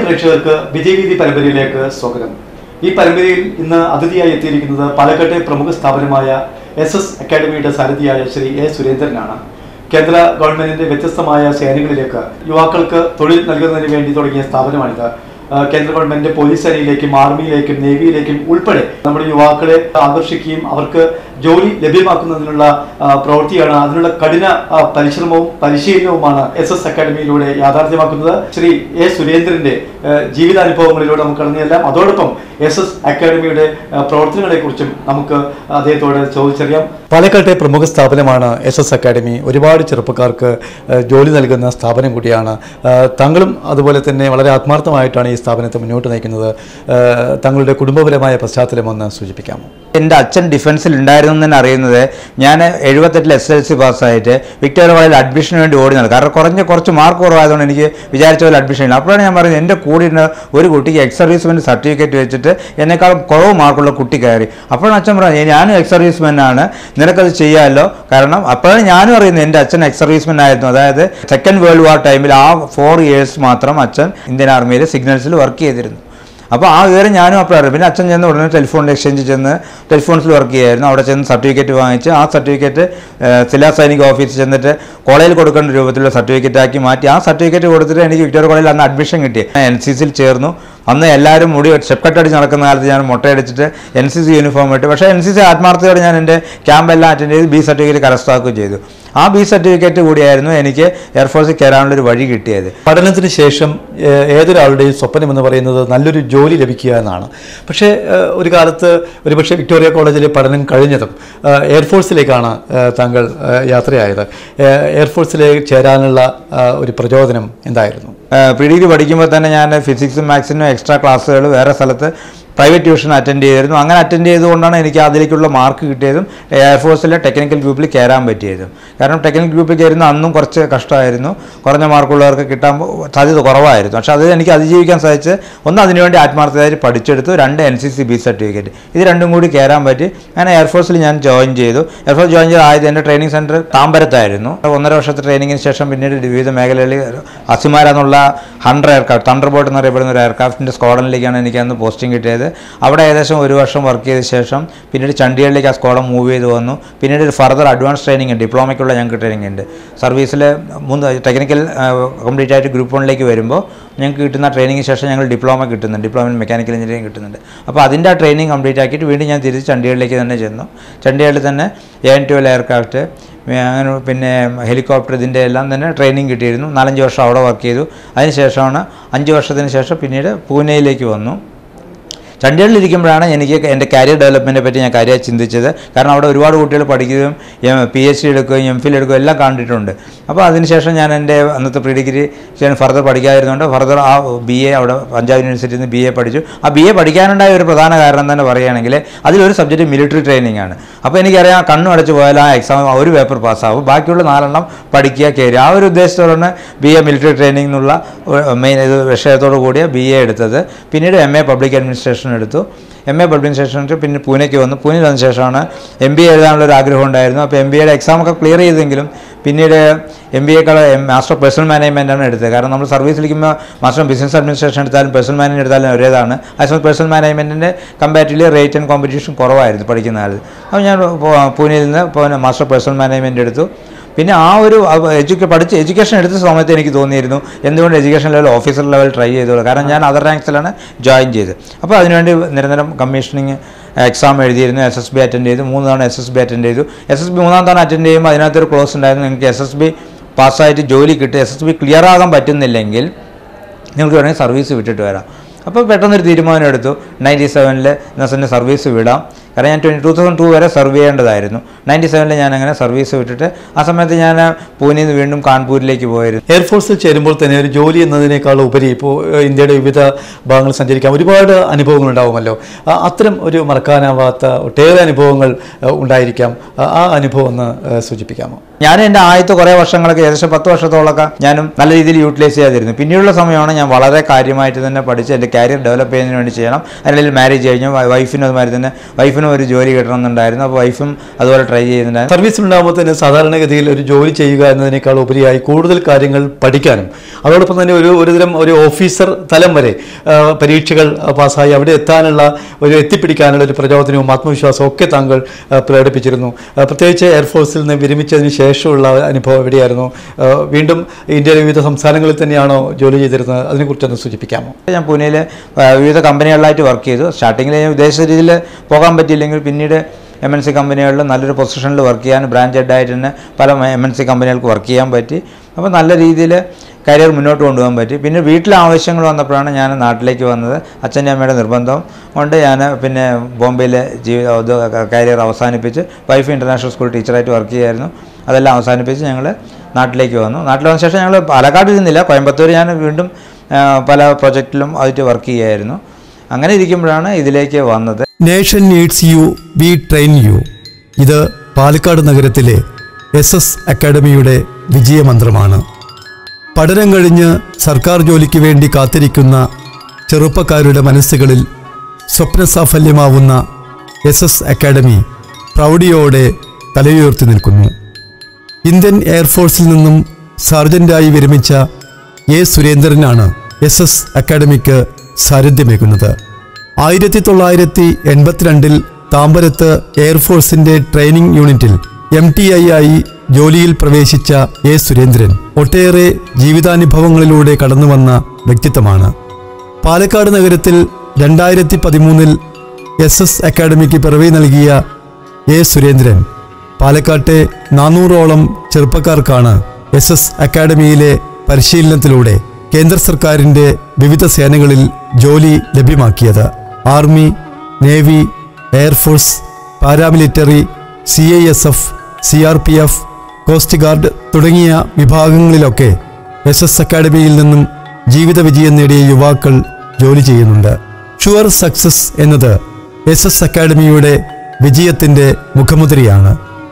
പ്രേക്ഷകർക്ക് വിജയവീതി പരമ്പരയിലേക്ക് സ്വാഗതം ഈ പരമ്പരയിൽ ഇന്ന് അതിഥിയായി എത്തിയിരിക്കുന്നത് പാലക്കാട്ടെ പ്രമുഖ സ്ഥാപനമായ എസ് എസ് അക്കാദമിയുടെ സാരഥിയായ ശ്രീ എ സുരേന്ദ്രനാണ് കേന്ദ്ര ഗവൺമെന്റിന്റെ വ്യത്യസ്തമായ സേനകളിലേക്ക് യുവാക്കൾക്ക് തൊഴിൽ നൽകുന്നതിന് വേണ്ടി തുടങ്ങിയ സ്ഥാപനമാണിത് ആ, കേന്ദ്ര ഗവൺമെന്റ് പോലീസ് സേനയിലേക്കും ആർമിയിലേക്കും നേവിയിലേക്കും ഉൾപ്പെടെ നമ്മുടെ യുവാക്കളെ ആകർഷിക്കുകയും അവർക്ക് ജോലി ലഭ്യമാക്കുന്നതിനുള്ള ആ, പ്രവൃത്തിയാണ് അതിനുള്ള കഠിന ആ, പരിശ്രമവും പരിശീലനവുമാണ് എസ് എസ് അക്കാദമിയിലൂടെ യാഥാർത്ഥ്യമാക്കുന്നത് ശ്രീ എ സുരേന്ദ്രന്റെ ആ, ജീവിതാനുഭവങ്ങളിലൂടെ നമുക്ക് കടന്നുചെല്ലാം അതോടൊപ്പം എസ് എസ് അക്കാദമിയുടെ പ്രവർത്തനങ്ങളെ കുറിച്ചും നമുക്ക് അദ്ദേഹത്തോട് ചോദിച്ചറിയാം പാലക്കാട്ടെ പ്രമുഖ സ്ഥാപനമാണ് എസ് എസ് അക്കാദമി ഒരുപാട് ചെറുപ്പക്കാർക്ക് ആ, ജോലി നൽകുന്ന സ്ഥാപനം കൂടിയാണ് ആ, താങ്കളും അതുപോലെ തന്നെ വളരെ ആത്മാർത്ഥമായിട്ടാണ് ഈ സ്ഥാപനത്തെ മുന്നോട്ട് നയിക്കുന്നത് ആ, തങ്ങളുടെ കുടുംബപരമായ പശ്ചാത്തലം ഒന്ന് സൂചിപ്പിക്കാമോ എൻ്റെ അച്ഛൻ ഡിഫൻസിൽ ഉണ്ടായിരുന്നു എന്ന് തന്നെ അറിയുന്നത് ഞാൻ എഴുപത്തെട്ടിൽ എസ് എൽ സി പാസ്സായിട്ട് വിക്ടോറിയ കോളേജിൽ അഡ്മിഷന് വേണ്ടി ഓടി നടക്കും കാരണം കുറഞ്ഞ കുറച്ച് മാർക്ക് കുറവായതുകൊണ്ട് എനിക്ക് വിചാരിച്ച പോലെ അഡ്മിഷൻ ഇല്ല അപ്പോഴാണ് ഞാൻ പറയുന്നത് എൻ്റെ കൂടെ ഇരുന്ന ഒരു കുട്ടിക്ക് എക്സ് സർവീസ്മെൻറ്റ് സർട്ടിഫിക്കറ്റ് വെച്ചിട്ട് എന്നെക്കാൾ കുറവ് മാർക്കുള്ള കുട്ടി കയറി അപ്പോഴാണ് അച്ഛൻ പറഞ്ഞത് ഞാനും എക്സ് സർവീസ്മെൻ ആണ് നിനക്കത് ചെയ്യാമല്ലോ കാരണം അപ്പോഴാണ് ഞാനും അറിയുന്നത് എൻ്റെ അച്ഛൻ എക്സ് സർവീസ്മെൻ ആയിരുന്നു അതായത് സെക്കൻഡ് വേൾഡ് വാർ ടൈമിൽ ആ ഫോർ ഇയേഴ്സ് മാത്രം അച്ഛൻ ഇന്ത്യൻ ആർമിയിൽ സിഗ്നൽസിൽ വർക്ക് ചെയ്തിരുന്നു അപ്പോൾ ആ വിവരം ഞാനും അപ്പോഴാണ് പിന്നെ അച്ഛൻ ചെന്ന് ഉടനെ ടെലിഫോൺ എക്സ്ചേഞ്ചിൽ ചെന്ന് ടെലിഫോൺസിൽ വർക്ക് ചെയ്യായിരുന്നു അവിടെ ചെന്ന് സർട്ടിഫിക്കറ്റ് വാങ്ങിച്ച് ആ സർട്ടിഫിക്കറ്റ് സിലാ സൈനിക ഓഫീസിൽ ചെന്നിട്ട് കോളേജിൽ കൊടുക്കേണ്ട രൂപത്തിലുള്ള സർട്ടിഫിക്കറ്റ് ആക്കി മാറ്റി ആ സർട്ടിഫിക്കറ്റ് കൊടുത്തിട്ട് എനിക്ക് വിക്ടോറിയ കോളേജിൽ അന്ന് അഡ്മിഷൻ കിട്ടി എൻ സി സിയിൽ ചേർന്നു അന്ന് എല്ലാവരും മുടി സ്റ്റെപ്പ് അടിച്ച് നടക്കുന്ന കാലത്ത് ഞാൻ മുട്ടയടിച്ചിട്ട് എൻ സി സി യൂണിഫോം ഇട്ട് പക്ഷേ എൻ സി സി ആത്മാർത്ഥതയോടെ ഞാൻ എൻ്റെ ക്യാമ്പെല്ലാം അറ്റൻഡ് ചെയ്ത് ബി സർട്ടിഫിക്കറ്റ് കരസ്ഥമാക്കുകയും ചെയ്തു ആ ബി സർട്ടിഫിക്കറ്റ് കൂടിയായിരുന്നു എനിക്ക് എയർഫോഴ്സിൽ കയറാനുള്ള ഒരു വഴി കിട്ടിയത് പഠനത്തിന് ശേഷം ഏഹ്, ഏതൊരാളുടെയും സ്വപ്നം എന്ന് പറയുന്നത് നല്ലൊരു ജോലി ലഭിക്കുക എന്നാണ് പക്ഷേ ഏഹ്, ഒരു കാലത്ത് ഒരുപക്ഷെ വിക്ടോറിയ കോളേജിലെ പഠനം കഴിഞ്ഞതും ഏഹ്, എയർഫോഴ്സിലേക്കാണ് ഏഹ്, താങ്കൾ ഏഹ്, യാത്രയായത് ഏഹ്, എയർഫോഴ്സിലേക്ക് ചേരാനുള്ള ഏഹ്, ഒരു പ്രചോദനം എന്തായിരുന്നു പ്രീ ഡിഗ്രി പഠിക്കുമ്പോൾ തന്നെ ഞാൻ ഫിസിക്സും മാത്സിനും എക്സ്ട്രാ ക്ലാസ്സുകൾ വേറെ സ്ഥലത്ത് പ്രൈവറ്റ് ട്യൂഷൻ അറ്റൻഡ് ചെയ്തിരുന്നു അങ്ങനെ അറ്റൻഡ് ചെയ്തുകൊണ്ടാണ് എനിക്ക് അതിലേക്കുള്ള മാർക്ക് കിട്ടിയതും എയർഫോഴ്സിലെ ടെക്നിക്കൽ ഗ്രൂപ്പിൽ കയറാൻ പറ്റിയതും കാരണം ടെക്നിക്കൽ ഗ്രൂപ്പിൽ കയറുന്ന അന്നും കുറച്ച് കഷ്ടമായിരുന്നു കുറഞ്ഞ മാർക്കുള്ളവർക്ക് കിട്ടാൻ സാധ്യത കുറവായിരുന്നു പക്ഷേ അത് എനിക്ക് അതിജീവിക്കാൻ സാധിച്ച് ഒന്ന് അതിനുവേണ്ടി ആത്മാർത്ഥതയായിട്ട് പഠിച്ചെടുത്തു രണ്ട് N C C B certificate ഇത് രണ്ടും കൂടി കയറാൻ പറ്റി അങ്ങനെ എയർഫോഴ്സിൽ ഞാൻ ജോയിൻ ചെയ്തു എയർഫോഴ്സ് ജോയിൻ ചെയ്ത് ആയത് എൻ്റെ ട്രെയിനിങ് സെൻറ്റർ താമ്പരത്തായിരുന്നു ഒന്നര വർഷത്തെ ട്രെയിനിങ്ങിന് ശേഷം പിന്നീട് വിവിധ മേഖലകളിൽ അസിമാര എന്നുള്ള ഹൺഡ്രഡ് എയർക്രാഫ്റ്റ് തണ്ടർ ബോട്ട് എന്നറിയപ്പെടുന്ന ഒരു എയർക്രാഫ്റ്റിൻ്റെ സ്ക്വാഡനിലേക്കാണ് എനിക്ക് അന്ന് പോസ്റ്റിംഗ് കിട്ടിയത് അവിടെ ഏകദേശം ഒരു വർഷം വർക്ക് ചെയ്ത ശേഷം പിന്നീട് ചണ്ഡീഗഡിലേക്ക് ആ സ്ക്വാഡൻ മൂവ് ചെയ്ത് വന്നു പിന്നീട് ഒരു ഫർദർ അഡ്വാൻസ് ട്രെയിനിങ് ഉണ്ട് ഡിപ്ലോമയ്ക്കുള്ള ഞങ്ങൾക്ക് ട്രെയിനിങ് ഉണ്ട് സർവീസിൽ മൂന്ന് ടെക്നിക്കൽ കംപ്ലീറ്റ് ആയിട്ട് ഗ്രൂപ്പ് വണ്ണിലേക്ക് വരുമ്പോൾ ഞങ്ങൾക്ക് കിട്ടുന്ന ട്രെയിനിങ്ങിന് ശേഷം ഞങ്ങൾ ഡിപ്ലോമ കിട്ടുന്നുണ്ട് ഡിപ്ലോമ ഇൻ മെക്കാനിക്കൽ എഞ്ചിനീയറിംഗ് കിട്ടുന്നുണ്ട് അപ്പോൾ അതിൻ്റെ ആ ട്രെയിനിങ് കംപ്ലീറ്റ് ആക്കിയിട്ട് വീണ്ടും ഞാൻ തിരിച്ച് ചണ്ഡീഗഡിലേക്ക് തന്നെ ചെന്നു ചണ്ഡീഗഡിൽ തന്നെ എ എൻ ട്വൽ എയർക്രാഫ്റ്റ് അങ്ങനെ പിന്നെ ഹെലികോപ്റ്റർ ഇതിൻ്റെ എല്ലാം തന്നെ ട്രെയിനിങ് കിട്ടിയിരുന്നു നാലഞ്ച് വർഷം അവിടെ വർക്ക് ചെയ്തു അതിനുശേഷമാണ് അഞ്ച് വർഷത്തിന് ശേഷം പിന്നീട് പൂനെയിലേക്ക് വന്നു ചണ്ഡീഗഡിൽ ഇരിക്കുമ്പോഴാണ് എനിക്ക് എൻ്റെ കരിയർ ഡെവലപ്മെൻറ്റിനെ പറ്റി ഞാൻ കാര്യമായി ചിന്തിച്ചത് കാരണം അവിടെ ഒരുപാട് കുട്ടികൾ പഠിക്കുകയും പി എച്ച് ഡി എടുക്കുകയും എം ഫിൽ എടുക്കുകയും എല്ലാം കണ്ടിട്ടുണ്ട് അപ്പോൾ അതിനുശേഷം ഞാൻ എൻ്റെ അന്നത്തെ പ്രീ ഡിഗ്രി ഞാൻ ഫർദർ പഠിക്കാതിരുന്നുകൊണ്ട് ഫർദർ ആ ബി എ അവിടെ പഞ്ചാബ് യൂണിവേഴ്സിറ്റിയിൽ നിന്ന് ബി എ പഠിച്ചു ആ ബി എ പഠിക്കാനുണ്ടായ ഒരു പ്രധാന കാരണം തന്നെ പറയുകയാണെങ്കിൽ അതിലൊരു സബ്ജക്റ്റ് മിലിറ്ററി ട്രെയിനിങ് ആണ് അപ്പോൾ എനിക്കറിയാം കണ്ണു അടച്ച് പോയാൽ ആ എക്സാം ഒരു പേപ്പർ പാസ്സാവും ബാക്കിയുള്ള നാലെണ്ണം പഠിക്കുക കയറി ആ ഒരു ഉദ്ദേശത്തോടാണ് ബി എ മിലിറ്ററി ട്രെയിനിങ് എന്നുള്ള മെയിൻ ഇത് വിഷയത്തോടു കൂടിയ ബി എ എടുത്തത് പിന്നീട് എം എ പബ്ലിക് അഡ്മിനിസ്ട്രേഷൻ എടുത്തു എം എ പബ്ലിക് അഡ്മിനിസ്ട്രേഷൻ പിന്നെ പൂനെക്ക് വന്നു പൂനെയിൽ വന്ന ശേഷമാണ് എം ബി എ എഴുതാനുള്ള ഒരു ആഗ്രഹം ഉണ്ടായിരുന്നു അപ്പോൾ എം ബി എയുടെ എക്സാമൊക്കെ ക്ലിയർ ചെയ്തെങ്കിലും പിന്നീട് എം ബി എക്കാൾ മാസ്റ്റർ പേഴ്സണൽ മാനേജ്മെൻറ്റാണ് എടുത്തത് കാരണം നമ്മൾ സർവീസിലിരിക്കുമ്പോൾ മാസ്റ്റർ ബിസിനസ് അഡ്മിനിസ്ട്രേഷൻ എടുത്താലും പേഴ്സണൽ മാനേജ്മെൻറ്റ് എടുത്താലും ഒരേതാണ് അതേസമയം പേഴ്സണൽ മാനേജ്മെൻറ്റിൻ്റെ കമ്പാരിറ്റീവ്ലി റേറ്റ് ആൻഡ് കോമ്പറ്റീഷൻ കുറവായിരുന്നു പഠിക്കുന്ന കാലത്ത് അപ്പോൾ ഞാൻ പോ- പൂനെയിൽ നിന്ന് ഇപ്പോൾ മാസ്റ്റർ പേഴ്സണൽ മാനേജ്മെൻറ്റ് എടുത്തു പിന്നെ ആ ഒരു എഡ്യൂക്കേ പഠിച്ച് എഡ്യൂക്കേഷൻ എടുത്ത സമയത്ത് എനിക്ക് തോന്നിയിരുന്നു എന്തുകൊണ്ട് education level officer level try ചെയ്തോളൂ കാരണം ഞാൻ അതർ റാങ്ക്സിലാണ് ജോയിൻ ചെയ്തത് അപ്പോൾ അതിനുവേണ്ടി നിരന്തരം കമ്മീഷനിങ് എക്സാം എഴുതിയിരുന്നു എസ് എസ് ബി അറ്റൻഡ് ചെയ്തു മൂന്ന് തവണ എസ് എസ് ബി അറ്റൻഡ് ചെയ്തു എസ് എസ് ബി മൂന്നാം തവണ അറ്റൻഡ് ചെയ്യുമ്പോൾ അതിനകത്തൊരു ക്ലോസ് ഉണ്ടായിരുന്നു നിങ്ങൾക്ക് എസ് എസ് ബി പാസ്സായിട്ട് ജോലി കിട്ടി എസ് എസ് ബി ക്ലിയർ ആകാൻ പറ്റുന്നില്ലെങ്കിൽ നിങ്ങൾക്ക് വേണമെങ്കിൽ സർവീസ് വിട്ടിട്ട് വരാം അപ്പോൾ പെട്ടെന്നൊരു തീരുമാനം എടുത്തു നയൻറ്റി സെവനിൽ നസൻ്റെ സർവീസ് വിടാം കാരണം ഞാൻ ട്വൻറ്റി ടൂ തൗസൻഡ് ടു വരെ സർവ് ചെയ്യേണ്ടതായിരുന്നു നയൻറ്റി സെവനിൽ ഞാൻ അങ്ങനെ സർവീസ് വിട്ടിട്ട് ആ സമയത്ത് ഞാൻ പൂനെയിൽ നിന്ന് വീണ്ടും കാൺപൂരിലേക്ക് പോയിരുന്നു എയർഫോഴ്സിൽ ചേരുമ്പോൾ തന്നെ ഒരു ജോലി എന്നതിനേക്കാൾ ഉപരി ഇപ്പോൾ ഏഹ്, ഇന്ത്യയുടെ വിവിധ ഭാഗങ്ങൾ സഞ്ചരിക്കാൻ ഒരുപാട് അനുഭവങ്ങൾ ഉണ്ടാവുമല്ലോ ആ, അത്തരം ഒരു മറക്കാനാവാത്ത ഒട്ടേറെ അനുഭവങ്ങൾ ഏഹ്, ഉണ്ടായിരിക്കാം ആ- ആ അനുഭവം ഒന്ന് ഏഹ്, സൂചിപ്പിക്കാമോ ഞാൻ എൻ്റെ ആദ്യത്തെ കുറേ വർഷങ്ങളൊക്കെ ഏകദേശം പത്ത് വർഷത്തോളമൊക്കെ ഞാനും നല്ല രീതിയിൽ യൂട്ടിലൈസ് ചെയ്തിരുന്നു പിന്നീടുള്ള സമയമാണ് ഞാൻ വളരെ കാര്യമായിട്ട് തന്നെ പഠിച്ച് എൻ്റെ കാരിയർ ഡെവലപ്പ് ചെയ്യുന്നതിന് വേണ്ടി ചെയ്യണം അതിനിടയിൽ മാരേജ് കഴിഞ്ഞു വൈ- വൈഫിനും അതുമാതിരി തന്നെ വൈഫിനും ഒരു ജോലി കിട്ടണമെന്നുണ്ടായിരുന്നു അപ്പോൾ വൈഫും അതുപോലെ ട്രൈ ചെയ്യുന്നുണ്ടായിരുന്നു സർവീസിലുണ്ടാകുമ്പോൾ തന്നെ സാധാരണഗതിയിൽ ഒരു ജോലി ചെയ്യുക എന്നതിനേക്കാൾ ഉപരിയായി കൂടുതൽ കാര്യങ്ങൾ പഠിക്കാനും അതോടൊപ്പം തന്നെ ഒരു ഒരുതരം ഒരു ഓഫീസർ തലം വരെ ആ, പരീക്ഷകൾ പാസ്സായി അവിടെ എത്താനുള്ള ഒരു എത്തിപ്പിടിക്കാനുള്ള ഒരു പ്രചോദനവും ആത്മവിശ്വാസവും ഒക്കെ താങ്കൾ ആ, പ്രകടിപ്പിച്ചിരുന്നു ആ, പ്രത്യേകിച്ച് എയർഫോഴ്സിൽ നിന്ന് വിരമിച്ചതിന് ശേഷമുള്ള അനുഭവം എവിടെയായിരുന്നു ആ, വീണ്ടും ഇന്ത്യയിലെ വിവിധ സംസ്ഥാനങ്ങളിൽ തന്നെയാണോ ജോലി ചെയ്തിരുന്നത് അതിനെക്കുറിച്ചൊന്ന് സൂചിപ്പിക്കാമോ ഞാൻ പൂനെയിൽ വിവിധ കമ്പനികളിലായിട്ട് വർക്ക് ചെയ്തു സ്റ്റാർട്ടിങ്ങിൽ ഞാൻ ഉദ്ദേശിച്ച രീതിയിൽ പോകാൻ പറ്റിയില്ലെങ്കിൽ പിന്നീട് എം എൻ സി കമ്പനികളിൽ നല്ലൊരു പൊസിഷനിൽ വർക്ക് ചെയ്യാൻ ബ്രാഞ്ച് ഹെഡായിട്ട് തന്നെ പല എം എൻ സി കമ്പനികൾക്ക് വർക്ക് ചെയ്യാൻ പറ്റി അപ്പോൾ നല്ല രീതിയിൽ കരിയർ മുന്നോട്ട് കൊണ്ടുപോകാൻ പറ്റി പിന്നെ വീട്ടിലെ ആവശ്യങ്ങൾ വന്നപ്പോഴാണ് ഞാൻ നാട്ടിലേക്ക് വന്നത് അച്ഛൻ്റെ അമ്മയുടെ നിർബന്ധം കൊണ്ട് ഞാൻ പിന്നെ ബോംബെയിലെ ജീവിത കരിയർ അവസാനിപ്പിച്ച് വൈഫ് ഇൻ്റർനാഷണൽ സ്കൂൾ ടീച്ചറായിട്ട് വർക്ക് ചെയ്യായിരുന്നു അതെല്ലാം അവസാനിപ്പിച്ച് ഞങ്ങൾ നാട്ടിലേക്ക് വന്നു നാട്ടിൽ വന്ന ശേഷം ഞങ്ങൾ പാലക്കാട് ഇരുന്നില്ല കോയമ്പത്തൂർ ഞാൻ വീണ്ടും ആ, പല പ്രൊജക്റ്റിലും ആയിട്ട് വർക്ക് ചെയ്യായിരുന്നു അങ്ങനെ ഇരിക്കുമ്പോഴാണ് ഇതിലേക്ക് വന്നത് nation needs you we train you ഇത് പാലക്കാട് നഗരത്തിലെ എസ് എസ് അക്കാഡമിയുടെ വിജയമന്ത്രമാണ് പഠനം കഴിഞ്ഞ് സർക്കാർ ജോലിക്ക് വേണ്ടി കാത്തിരിക്കുന്ന ചെറുപ്പക്കാരുടെ മനസ്സുകളിൽ സ്വപ്നസാഫല്യമാവുന്ന എസ് എസ് അക്കാഡമി പ്രൗഢിയോടെ തലയുയർത്തി നിൽക്കുന്നു ഇന്ത്യൻ എയർഫോഴ്സിൽ നിന്നും സാർജന്റായി വിരമിച്ച എ സുരേന്ദ്രനാണ് എസ് എസ് അക്കാഡമിക്ക് സാരഥ്യമേകുന്നത് ആയിരത്തി തൊള്ളായിരത്തി എൺപത്തിരണ്ടിൽ താമ്പരത്ത് എയർഫോഴ്സിന്റെ ട്രെയിനിംഗ് യൂണിറ്റിൽ എം ടി ഐ ആയി ജോലിയിൽ പ്രവേശിച്ച എ സുരേന്ദ്രൻ ഒട്ടേറെ ജീവിതാനുഭവങ്ങളിലൂടെ കടന്നുവന്ന വ്യക്തിത്വമാണ് പാലക്കാട് നഗരത്തിൽ രണ്ടായിരത്തി പതിമൂന്നിൽ എസ് എസ് അക്കാഡമിക്ക് പിറവി നൽകിയ എ സുരേന്ദ്രൻ പാലക്കാട്ടെ നാനൂറോളം ചെറുപ്പക്കാർക്കാണ് എസ് എസ് അക്കാഡമിയിലെ പരിശീലനത്തിലൂടെ കേന്ദ്ര സർക്കാരിന്റെ വിവിധ സേനകളിൽ ജോലി ലഭ്യമാക്കിയത് army navy air force paramilitary C I S F C R P F coast guard തുടങ്ങിയ വിഭാഗങ്ങളിലൊക്കെ എസ് എസ് അക്കാഡമിയിൽ നിന്നും ജീവിത വിജയം നേടിയ യുവാക്കൾ ജോലി ചെയ്യുന്നുണ്ട് ഷുവർ സക്സസ് എന്നത് എസ് എസ് അക്കാഡമിയുടെ വിജയത്തിന്റെ മുഖമുദ്രയാണ്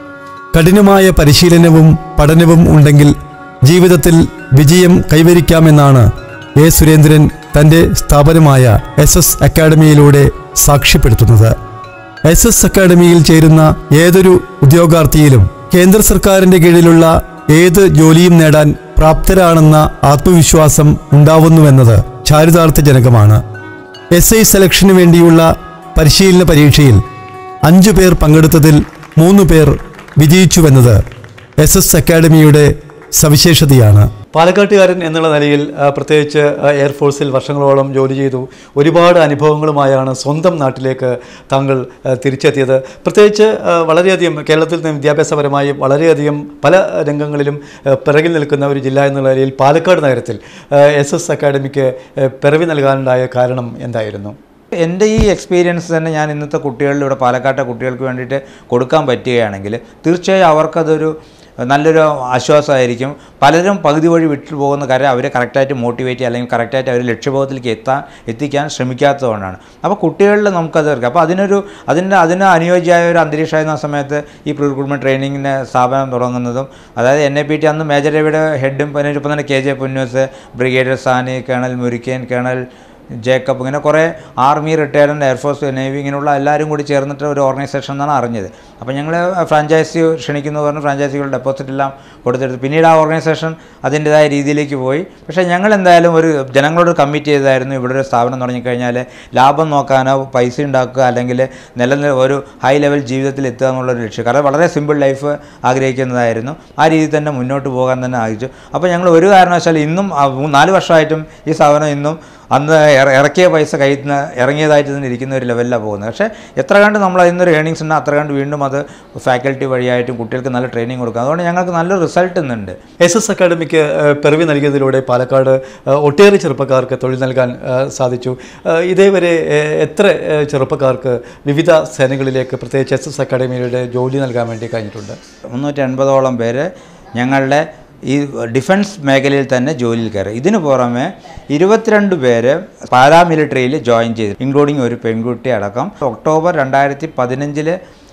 കഠിനമായ പരിശീലനവും പഠനവും ഉണ്ടെങ്കിൽ ജീവിതത്തിൽ വിജയം കൈവരിക്കാമെന്നാണ് എ സുരേന്ദ്രൻ തന്റെ സ്ഥാപനമായ എസ് എസ് അക്കാഡമിയിലൂടെ സാക്ഷ്യപ്പെടുത്തുന്നത് എസ് എസ് അക്കാഡമിയിൽ ചേരുന്ന ഏതൊരു ഉദ്യോഗാർത്ഥിയിലും കേന്ദ്ര സർക്കാരിന്റെ കീഴിലുള്ള ഏത് ജോലിയും നേടാൻ പ്രാപ്തരാണെന്ന ആത്മവിശ്വാസം ഉണ്ടാവുന്നുവെന്നത് ചാരിതാർത്ഥ്യജനകമാണ് എസ് ഐ സെലക്ഷന് വേണ്ടിയുള്ള പരിശീലന പരീക്ഷയിൽ അഞ്ചു പേർ പങ്കെടുത്തതിൽ മൂന്ന് പേർ വിജയിച്ചുവെന്നത് എസ് എസ് അക്കാഡമിയുടെ സവിശേഷതയാണ് പാലക്കാട്ടുകാരൻ എന്നുള്ള നിലയിൽ ആ, പ്രത്യേകിച്ച് ആ, എയർഫോഴ്സിൽ വർഷങ്ങളോളം ജോലി ചെയ്തു ഒരുപാട് അനുഭവങ്ങളുമായാണ് സ്വന്തം നാട്ടിലേക്ക് താങ്കൾ ആ, തിരിച്ചെത്തിയത് പ്രത്യേകിച്ച് ആ, വളരെയധികം കേരളത്തിൽ നിന്ന് വിദ്യാഭ്യാസപരമായി വളരെയധികം പല രംഗങ്ങളിലും ആ, പിറകിൽ നിൽക്കുന്ന ഒരു ജില്ല എന്നുള്ള നിലയിൽ പാലക്കാട് നഗരത്തിൽ എസ് എസ് അക്കാഡമിക്ക് ആ, പിറവി നൽകാനുണ്ടായ കാരണം എന്തായിരുന്നു എൻ്റെ ഈ എക്സ്പീരിയൻസ് തന്നെ ഞാൻ ഇന്നത്തെ കുട്ടികളിൽ ഇവിടെ പാലക്കാട്ടെ കുട്ടികൾക്ക് വേണ്ടിയിട്ട് കൊടുക്കാൻ പറ്റുകയാണെങ്കിൽ തീർച്ചയായും അവർക്കതൊരു നല്ലൊരു ആശ്വാസമായിരിക്കും പലരും പകുതി വഴി വിട്ടു പോകുന്ന കാര്യം അവരെ കറക്റ്റായിട്ട് മോട്ടിവേറ്റ് ചെയ്യുക അല്ലെങ്കിൽ കറക്റ്റായിട്ട് അവർ ലക്ഷ്യബോധത്തിലേക്ക് എത്താൻ എത്തിക്കാൻ ശ്രമിക്കാത്തതുകൊണ്ടാണ് അപ്പോൾ കുട്ടികളിൽ നമുക്കത് ഇറക്കാം അപ്പോൾ അതിനൊരു അതിൻ്റെ അതിന് അനുയോജ്യമായ ഒരു അന്തരീക്ഷമായിരുന്ന ആ സമയത്ത് ഈ പ്രീ റിക്രൂട്ട്മെൻറ്റ് ട്രെയിനിങ്ങിൻ്റെ സ്ഥാപനം തുടങ്ങുന്നതും അതായത് എൻ എ പി ടി അന്ന് മേജർ രവിയുടെ ഹെഡും പിന്നെ ഇപ്പം തന്നെ K J Punnoose brigadier Sani colonel Murikkan colonel Jacob ഇങ്ങനെ കുറേ ആർമി റിട്ടയർഡ് എയർഫോഴ്സ് നേവി ഇങ്ങനെയുള്ള എല്ലാവരും കൂടി ചേർന്നിട്ട് ഒരു ഓർഗനൈസേഷൻ എന്നാണ് അറിഞ്ഞത് അപ്പോൾ ഞങ്ങൾ ഫ്രാഞ്ചൈസി ക്ഷണിക്കുന്നു പറഞ്ഞ് ഫ്രാഞ്ചൈസികളുടെ ഡെപ്പോസിറ്റ് എല്ലാം കൊടുത്തെടുത്ത് പിന്നീട് ആ ഓർഗനൈസേഷൻ അതിൻ്റെതായ രീതിയിലേക്ക് പോയി പക്ഷേ ഞങ്ങൾ എന്തായാലും ഒരു ജനങ്ങളോട് കമ്മിറ്റ് ചെയ്തായിരുന്നു ഇവിടെ ഒരു സ്ഥാപനം തുടങ്ങിക്കഴിഞ്ഞാൽ ലാഭം നോക്കാനോ പൈസ ഉണ്ടാക്കുക അല്ലെങ്കിൽ നിലനിൽ ഒരു ഹൈ ലെവൽ ജീവിതത്തിൽ എത്തുക എന്നുള്ളൊരു ലക്ഷ്യം കാരണം വളരെ സിമ്പിൾ ലൈഫ് ആഗ്രഹിക്കുന്നതായിരുന്നു ആ രീതിയിൽ തന്നെ മുന്നോട്ട് പോകാൻ തന്നെ ആഗ്രഹിച്ചു അപ്പോൾ ഞങ്ങൾ ഒരു കാരണവശാലും ഇന്നും ആ മൂ- നാല് വർഷമായിട്ടും ഈ സ്ഥാപനം ഇന്നും അന്ന് ഇറ- ഇറക്കിയ പൈസ കയ്യിൽ നിന്ന് ഇറങ്ങിയതായിട്ട് തന്നെ ഇരിക്കുന്ന ഒരു ലെവലിലാണ് പോകുന്നത് പക്ഷേ എത്ര കണ്ട് നമ്മൾ അതിനൊരു ഏണിങ്സ് ഉണ്ട് അത്ര കണ്ട് വീണ്ടും അത് ഫാക്കൽറ്റി വഴിയായിട്ടും കുട്ടികൾക്ക് നല്ല ട്രെയിനിങ് കൊടുക്കുക അതുകൊണ്ട് ഞങ്ങൾക്ക് നല്ല റിസൾട്ട് ഇന്നുണ്ട് എസ് എസ് അക്കാഡമിക്ക് ഏഹ്, പിറവി നൽകിയതിലൂടെ പാലക്കാട് ഏഹ്, ഒട്ടേറെ ചെറുപ്പക്കാർക്ക് തൊഴിൽ നൽകാൻ ഏഹ്, സാധിച്ചു ഏഹ്, ഇതേവരെ ഏഹ്, എത്ര ഏഹ്, ചെറുപ്പക്കാർക്ക് വിവിധ സേനകളിലേക്ക് പ്രത്യേകിച്ച് എസ് എസ് അക്കാഡമിയുടെ ജോലി നൽകാൻ വേണ്ടി കഴിഞ്ഞിട്ടുണ്ട് മുന്നൂറ്റി എൺപതോളം പേര് ഞങ്ങളുടെ ഈ ഡിഫൻസ് മേഖലയിൽ തന്നെ ജോലിയിൽ കയറി ഇതിനു പുറമെ ഇരുപത്തിരണ്ട് പേര് പാരാമിലിറ്ററിയിൽ ജോയിൻ ചെയ്തു ഇൻക്ലൂഡിങ് ഒരു പെൺകുട്ടി അടക്കം ഒക്ടോബർ രണ്ടായിരത്തി പതിനഞ്ചില്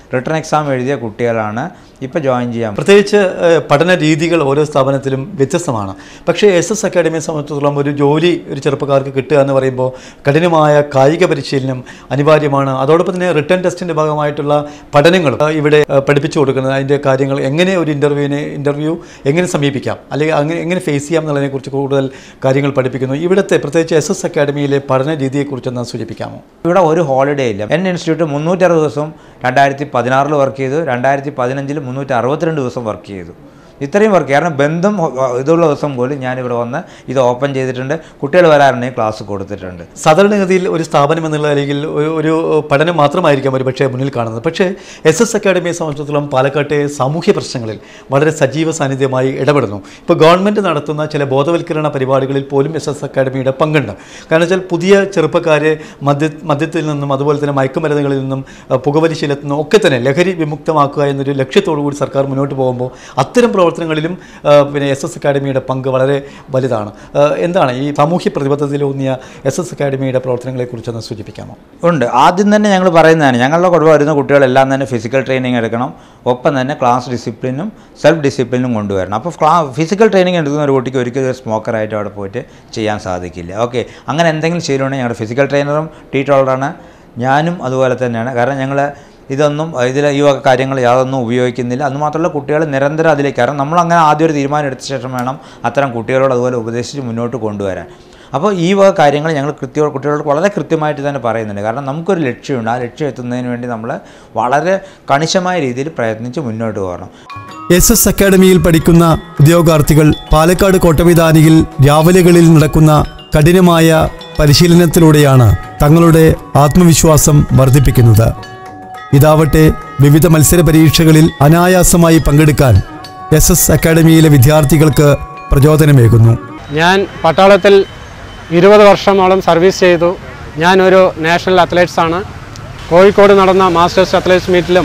റിട്ടേൺ എക്സാം എഴുതിയ കുട്ടികളാണ് ഇപ്പോൾ ജോയിൻ ചെയ്യാൻ പ്രത്യേകിച്ച് ഏഹ്, പഠന രീതികൾ ഓരോ സ്ഥാപനത്തിലും വ്യത്യസ്തമാണ് പക്ഷേ എസ് എസ് അക്കാഡമിയെ സംബന്ധിച്ചിടത്തോളം ഒരു ജോലി ഒരു ചെറുപ്പക്കാർക്ക് കിട്ടുക എന്ന് പറയുമ്പോൾ കഠിനമായ കായിക പരിശീലനം അനിവാര്യമാണ് അതോടൊപ്പം തന്നെ റിട്ടേൺ ടെസ്റ്റിൻ്റെ ഭാഗമായിട്ടുള്ള പഠനങ്ങളും ഏഹ്, ഇവിടെ ഏഹ്, പഠിപ്പിച്ചു കൊടുക്കുന്നത് അതിൻ്റെ കാര്യങ്ങൾ എങ്ങനെ ഒരു ഇൻ്റർവ്യൂവിനെ ഇൻ്റർവ്യൂ എങ്ങനെ സമീപിക്കാം അല്ലെങ്കിൽ അങ്ങനെ എങ്ങനെ ഫേസ് ചെയ്യാം എന്നുള്ളതിനെക്കുറിച്ച് കൂടുതൽ കാര്യങ്ങൾ പഠിപ്പിക്കുന്നു ഇവിടുത്തെ പ്രത്യേകിച്ച് എസ് എസ് അക്കാഡമിയിലെ പഠന രീതിയെക്കുറിച്ചൊന്ന് സൂചിപ്പിക്കാമോ ഇവിടെ ഒരു ഹോളിഡേ ഇല്ല എൻ ഇൻസ്റ്റിറ്റ്യൂട്ട് മുന്നൂറ്ററുപത് ദിവസം രണ്ടായിരത്തി പതിനാറിൽ വർക്ക് ചെയ്തു രണ്ടായിരത്തി പതിനഞ്ചിൽ മുന്നൂറ്റി അറുപത്തിരണ്ട് ദിവസം വർക്ക് ചെയ്തു ഇത്രയും വർക്ക് കാരണം ബന്ധം ഹോ- ഇതുള്ള ദിവസം പോലും ഞാനിവിടെ വന്ന് ഇത് ഓപ്പൺ ചെയ്തിട്ടുണ്ട് കുട്ടികൾ വരാറുണ്ടെങ്കിൽ ക്ലാസ് കൊടുത്തിട്ടുണ്ട് സാധാരണഗതിയിൽ ഒരു സ്ഥാപനം എന്നുള്ള അല്ലെങ്കിൽ ഒരു ഒരു പഠനം മാത്രമായിരിക്കാം ഒരു പക്ഷേ മുന്നിൽ കാണുന്നത് പക്ഷേ എസ് എസ് അക്കാഡമിയെ സംബന്ധിച്ചിടത്തോളം പാലക്കാട്ടെ സാമൂഹ്യ പ്രശ്നങ്ങളിൽ വളരെ സജീവ സാന്നിധ്യമായി ഇടപെടുന്നു ഇപ്പോൾ ഗവൺമെൻറ് നടത്തുന്ന ചില ബോധവൽക്കരണ പരിപാടികളിൽ പോലും എസ് എസ് അക്കാഡമിയുടെ പങ്കുണ്ട് കാരണം വെച്ചാൽ പുതിയ ചെറുപ്പക്കാരെ മദ്യ മദ്യത്തിൽ നിന്നും അതുപോലെ തന്നെ മയക്കുമരുന്നുകളിൽ നിന്നും അഹ് പുകവലി ശീലത്തിൽ നിന്നും ഒക്കെ തന്നെ ലഹരി വിമുക്തമാക്കുക എന്നൊരു ലക്ഷ്യത്തോടു കൂടി സർക്കാർ മുന്നോട്ട് പോകുമ്പോൾ അത്തരം പ്രവർത്തനങ്ങളിലും അഹ് പിന്നെ എസ് എസ് അക്കാഡമിയുടെ പങ്ക് വളരെ വലുതാണ് അഹ് എന്താണ് ഈ സാമൂഹ്യ പ്രതിബദ്ധതയിലൂന്നിയ എസ് എസ് അക്കാഡമിയുടെ പ്രവർത്തനങ്ങളെക്കുറിച്ചൊന്ന് സൂചിപ്പിക്കാമോ ഉണ്ട് ആദ്യം തന്നെ ഞങ്ങൾ പറയുന്നതാണ് ഞങ്ങളുടെ കൂടെ വരുന്ന കുട്ടികളെല്ലാം തന്നെ ഫിസിക്കൽ ട്രെയിനിങ് എടുക്കണം ഒപ്പം തന്നെ ക്ലാസ് ഡിസിപ്ലിനും സെൽഫ് ഡിസിപ്ലിനും കൊണ്ടുവരണം അപ്പോൾ ക്ലാ ഫിസിക്കൽ ട്രെയിനിങ് എടുക്കുന്ന ഒരു കുട്ടിക്ക് ഒരിക്കലും ഒരു സ്മോക്കറായിട്ട് അവിടെ പോയിട്ട് ചെയ്യാൻ സാധിക്കില്ല ഓക്കെ അങ്ങനെ എന്തെങ്കിലും ശീലമുണ്ടെങ്കിൽ ഞങ്ങളുടെ ഫിസിക്കൽ ട്രെയിനറും ടീച്ചറാണ് ഞാനും അതുപോലെ തന്നെയാണ് കാരണം ഞങ്ങൾ ഇതൊന്നും ഇതിൽ ഈ വക കാര്യങ്ങൾ യാതൊന്നും ഉപയോഗിക്കുന്നില്ല അത് മാത്രമല്ല കുട്ടികൾ നിരന്തരം അതിലേക്ക് കാരണം നമ്മൾ അങ്ങനെ ആദ്യം ഒരു തീരുമാനം എടുത്ത ശേഷം വേണം അത്തരം കുട്ടികളോട് അതുപോലെ ഉപദേശിച്ച് മുന്നോട്ട് കൊണ്ടുവരാൻ അപ്പോൾ ഈ വക കാര്യങ്ങൾ ഞങ്ങൾ കൃത്യ കുട്ടികളോട് വളരെ കൃത്യമായിട്ട് തന്നെ പറയുന്നുണ്ട് കാരണം നമുക്കൊരു ലക്ഷ്യമുണ്ട് ആ ലക്ഷ്യം എത്തുന്നതിന് വേണ്ടി നമ്മൾ വളരെ കണിശമായ രീതിയിൽ പ്രയത്നിച്ച് മുന്നോട്ട് പോകണം എസ് എസ് അക്കാഡമിയിൽ പഠിക്കുന്ന ഉദ്യോഗാർത്ഥികൾ പാലക്കാട് കോട്ടവിധാനിയിൽ രാവിലെകളിൽ നടക്കുന്ന കഠിനമായ പരിശീലനത്തിലൂടെയാണ് തങ്ങളുടെ ആത്മവിശ്വാസം വർദ്ധിപ്പിക്കുന്നത് ഇതാവട്ടെ വിവിധ മത്സര പരീക്ഷകളിൽ അനായാസമായി പങ്കെടുക്കാൻ എസ് എസ് അക്കാഡമിയിലെ വിദ്യാർത്ഥികൾക്ക് പ്രചോദനമേകുന്നു ഞാൻ പട്ടാളത്തിൽ ഇരുപത് വർഷമോളം സർവീസ് ചെയ്തു ഞാനൊരു നാഷണൽ അത്ലറ്റ്സ് ആണ് കോഴിക്കോട് നടന്ന മാസ്റ്റേഴ്സ് അത്ലറ്റ്സ് മീറ്റിലും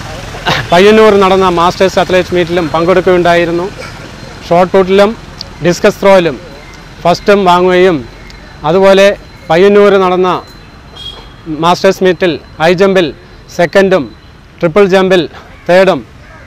പയ്യന്നൂർ നടന്ന മാസ്റ്റേഴ്സ് അത്ലറ്റ്സ് മീറ്റിലും പങ്കെടുക്കുകയുണ്ടായിരുന്നു ഷോർട്ട് പുട്ടിലും ഡിസ്കസ് ത്രോയിലും ഫസ്റ്റും വാങ്ങുകയും അതുപോലെ പയ്യന്നൂർ നടന്ന മാസ്റ്റേഴ്സ് മീറ്റിൽ ഹൈ ജമ്പിൽ സെക്കൻഡും ട്രിപ്പിൾ ജമ്പിൽ തേർഡും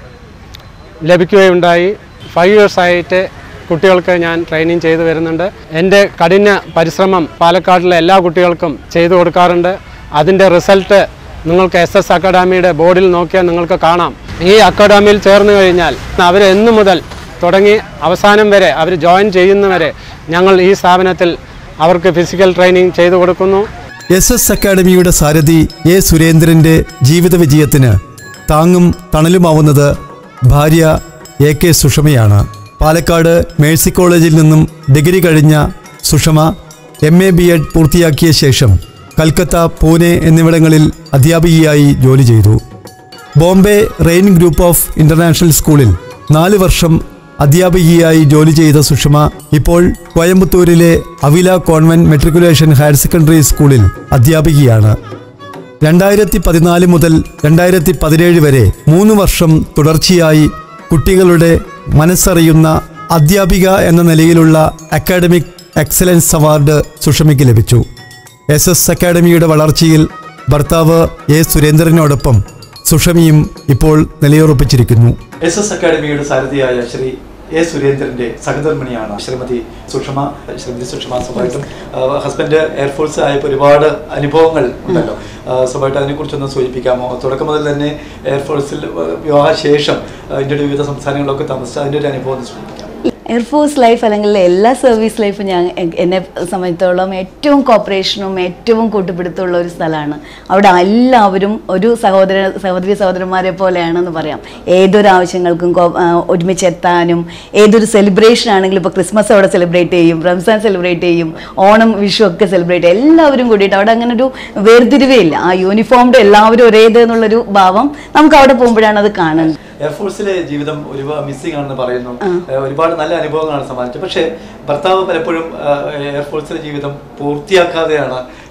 ലഭിക്കുകയുണ്ടായി ഫൈവ് ഇയേഴ്സ് ആയിട്ട് കുട്ടികൾക്ക് ഞാൻ ട്രെയിനിങ് ചെയ്തു വരുന്നുണ്ട് എൻ്റെ കഠിന പരിശ്രമം പാലക്കാട്ടിലെ എല്ലാ കുട്ടികൾക്കും ചെയ്തു കൊടുക്കാറുണ്ട് അതിൻ്റെ റിസൾട്ട് നിങ്ങൾക്ക് എസ് എസ് അക്കാഡമിയുടെ ബോർഡിൽ നോക്കിയാൽ നിങ്ങൾക്ക് കാണാം ഈ അക്കാഡമിയിൽ ചേർന്ന് കഴിഞ്ഞാൽ അവർ എന്നു മുതൽ തുടങ്ങി അവസാനം വരെ അവർ ജോയിൻ ചെയ്യുന്നവരെ ഞങ്ങൾ ഈ സ്ഥാപനത്തിൽ അവർക്ക് ഫിസിക്കൽ ട്രെയിനിങ് ചെയ്തു കൊടുക്കുന്നു എസ് എസ് അക്കാഡമിയുടെ സാരഥി എ സുരേന്ദ്രന്റെ ജീവിത വിജയത്തിന് താങ്ങും തണലുമാവുന്നത് ഭാര്യ എ കെ സുഷമയാണ് പാലക്കാട് മേഴ്സി കോളേജിൽ നിന്നും ഡിഗ്രി കഴിഞ്ഞ Sushama M A B Ed പൂർത്തിയാക്കിയ ശേഷം കൽക്കത്ത പൂനെ എന്നിവിടങ്ങളിൽ അധ്യാപികയായി ജോലി ചെയ്തു Bombay Ryan group of international സ്കൂളിൽ നാല് വർഷം അധ്യാപികയായി ജോലി ചെയ്ത സുഷമ ഇപ്പോൾ കോയമ്പത്തൂരിലെ Avila convent matriculation higher secondary സ്കൂളിൽ അധ്യാപികയാണ് രണ്ടായിരത്തി പതിനാല് മുതൽ രണ്ടായിരത്തി പതിനേഴ് വരെ മൂന്ന് വർഷം തുടർച്ചയായി കുട്ടികളുടെ മനസ്സറിയുന്ന അധ്യാപിക എന്ന നിലയിലുള്ള അക്കാഡമിക് എക്സലൻസ് അവാർഡ് സുഷമയ്ക്ക് ലഭിച്ചു എസ് എസ് അക്കാഡമിയുടെ വളർച്ചയിൽ ഭർത്താവ് എ സുരേന്ദ്രനോടൊപ്പം സുഷമിയും ഇപ്പോൾ നിലയുറപ്പിച്ചിരിക്കുന്നു എസ് എസ് അക്കാഡമിയുടെ സാരഥിയായ ശ്രീ എ സുരേന്ദ്രന്റെ സഹധർമ്മിണിയാണ് ശ്രീമതി സുഷമ ശ്രീമതി സുഷമ സ്വാഭാവികം ഹസ്ബൻഡ് എയർഫോഴ്സ് ആയപ്പോൾ ഒരുപാട് അനുഭവങ്ങൾ ഉണ്ടല്ലോ ആ, സ്വാഭാവികമായിട്ട് അതിനെക്കുറിച്ചൊന്ന് സൂചിപ്പിക്കാമോ തുടക്കം മുതൽ തന്നെ എയർഫോഴ്സിൽ വിവാഹശേഷം ആ, ഇന്ത്യയുടെ വിവിധ സംസ്ഥാനങ്ങളിലൊക്കെ താമസിച്ച അതിൻ്റെ ഒരു അനുഭവം ഒന്ന് സൂചിപ്പിക്കാം എയർഫോഴ്സ് ലൈഫ് അല്ലെങ്കിൽ എല്ലാ സർവീസ് ലൈഫും ഞാൻ എ- എന്നെ സംബന്ധിച്ചോളം ഏറ്റവും കോപ്പറേഷനും ഏറ്റവും കൂട്ടുപിടുത്തമുള്ള ഒരു സ്ഥലമാണ് അവിടെ എല്ലാവരും ഒരു സഹോദര സഹോദരി സഹോദരന്മാരെ പോലെയാണെന്ന് പറയാം ഏതൊരു ആവശ്യങ്ങൾക്കും കോ- ആ, ഒരുമിച്ചെത്താനും ഏതൊരു സെലിബ്രേഷൻ ആണെങ്കിലും ഇപ്പോൾ ക്രിസ്മസ് അവിടെ സെലിബ്രേറ്റ് ചെയ്യും റംസാൻ സെലിബ്രേറ്റ് ചെയ്യും ഓണം വിഷു ഒക്കെ സെലിബ്രേറ്റ് ചെയ്യും എല്ലാവരും കൂടിയിട്ട് അവിടെ അങ്ങനെ ഒരു വേർതിരിവേ ഇല്ല ആ യൂണിഫോമിൻ്റെ എല്ലാവരും ഒരേത് എന്നുള്ളൊരു ഭാവം നമുക്ക് അവിടെ പോകുമ്പോഴാണ് അത് കാണുന്നത് എയർഫോഴ്സിലെ ജീവിതം ഒരുപാട് മിസ്സിംഗ് ആണെന്ന് പറയുന്നു ഏഹ് ഒരുപാട് നല്ല അനുഭവങ്ങളാണ് സമ്മാനിച്ചത് പക്ഷേ ഭർത്താവ് പലപ്പോഴും ഏഹ് എയർഫോഴ്സിലെ ജീവിതം പൂർത്തിയാക്കാതെയാണ്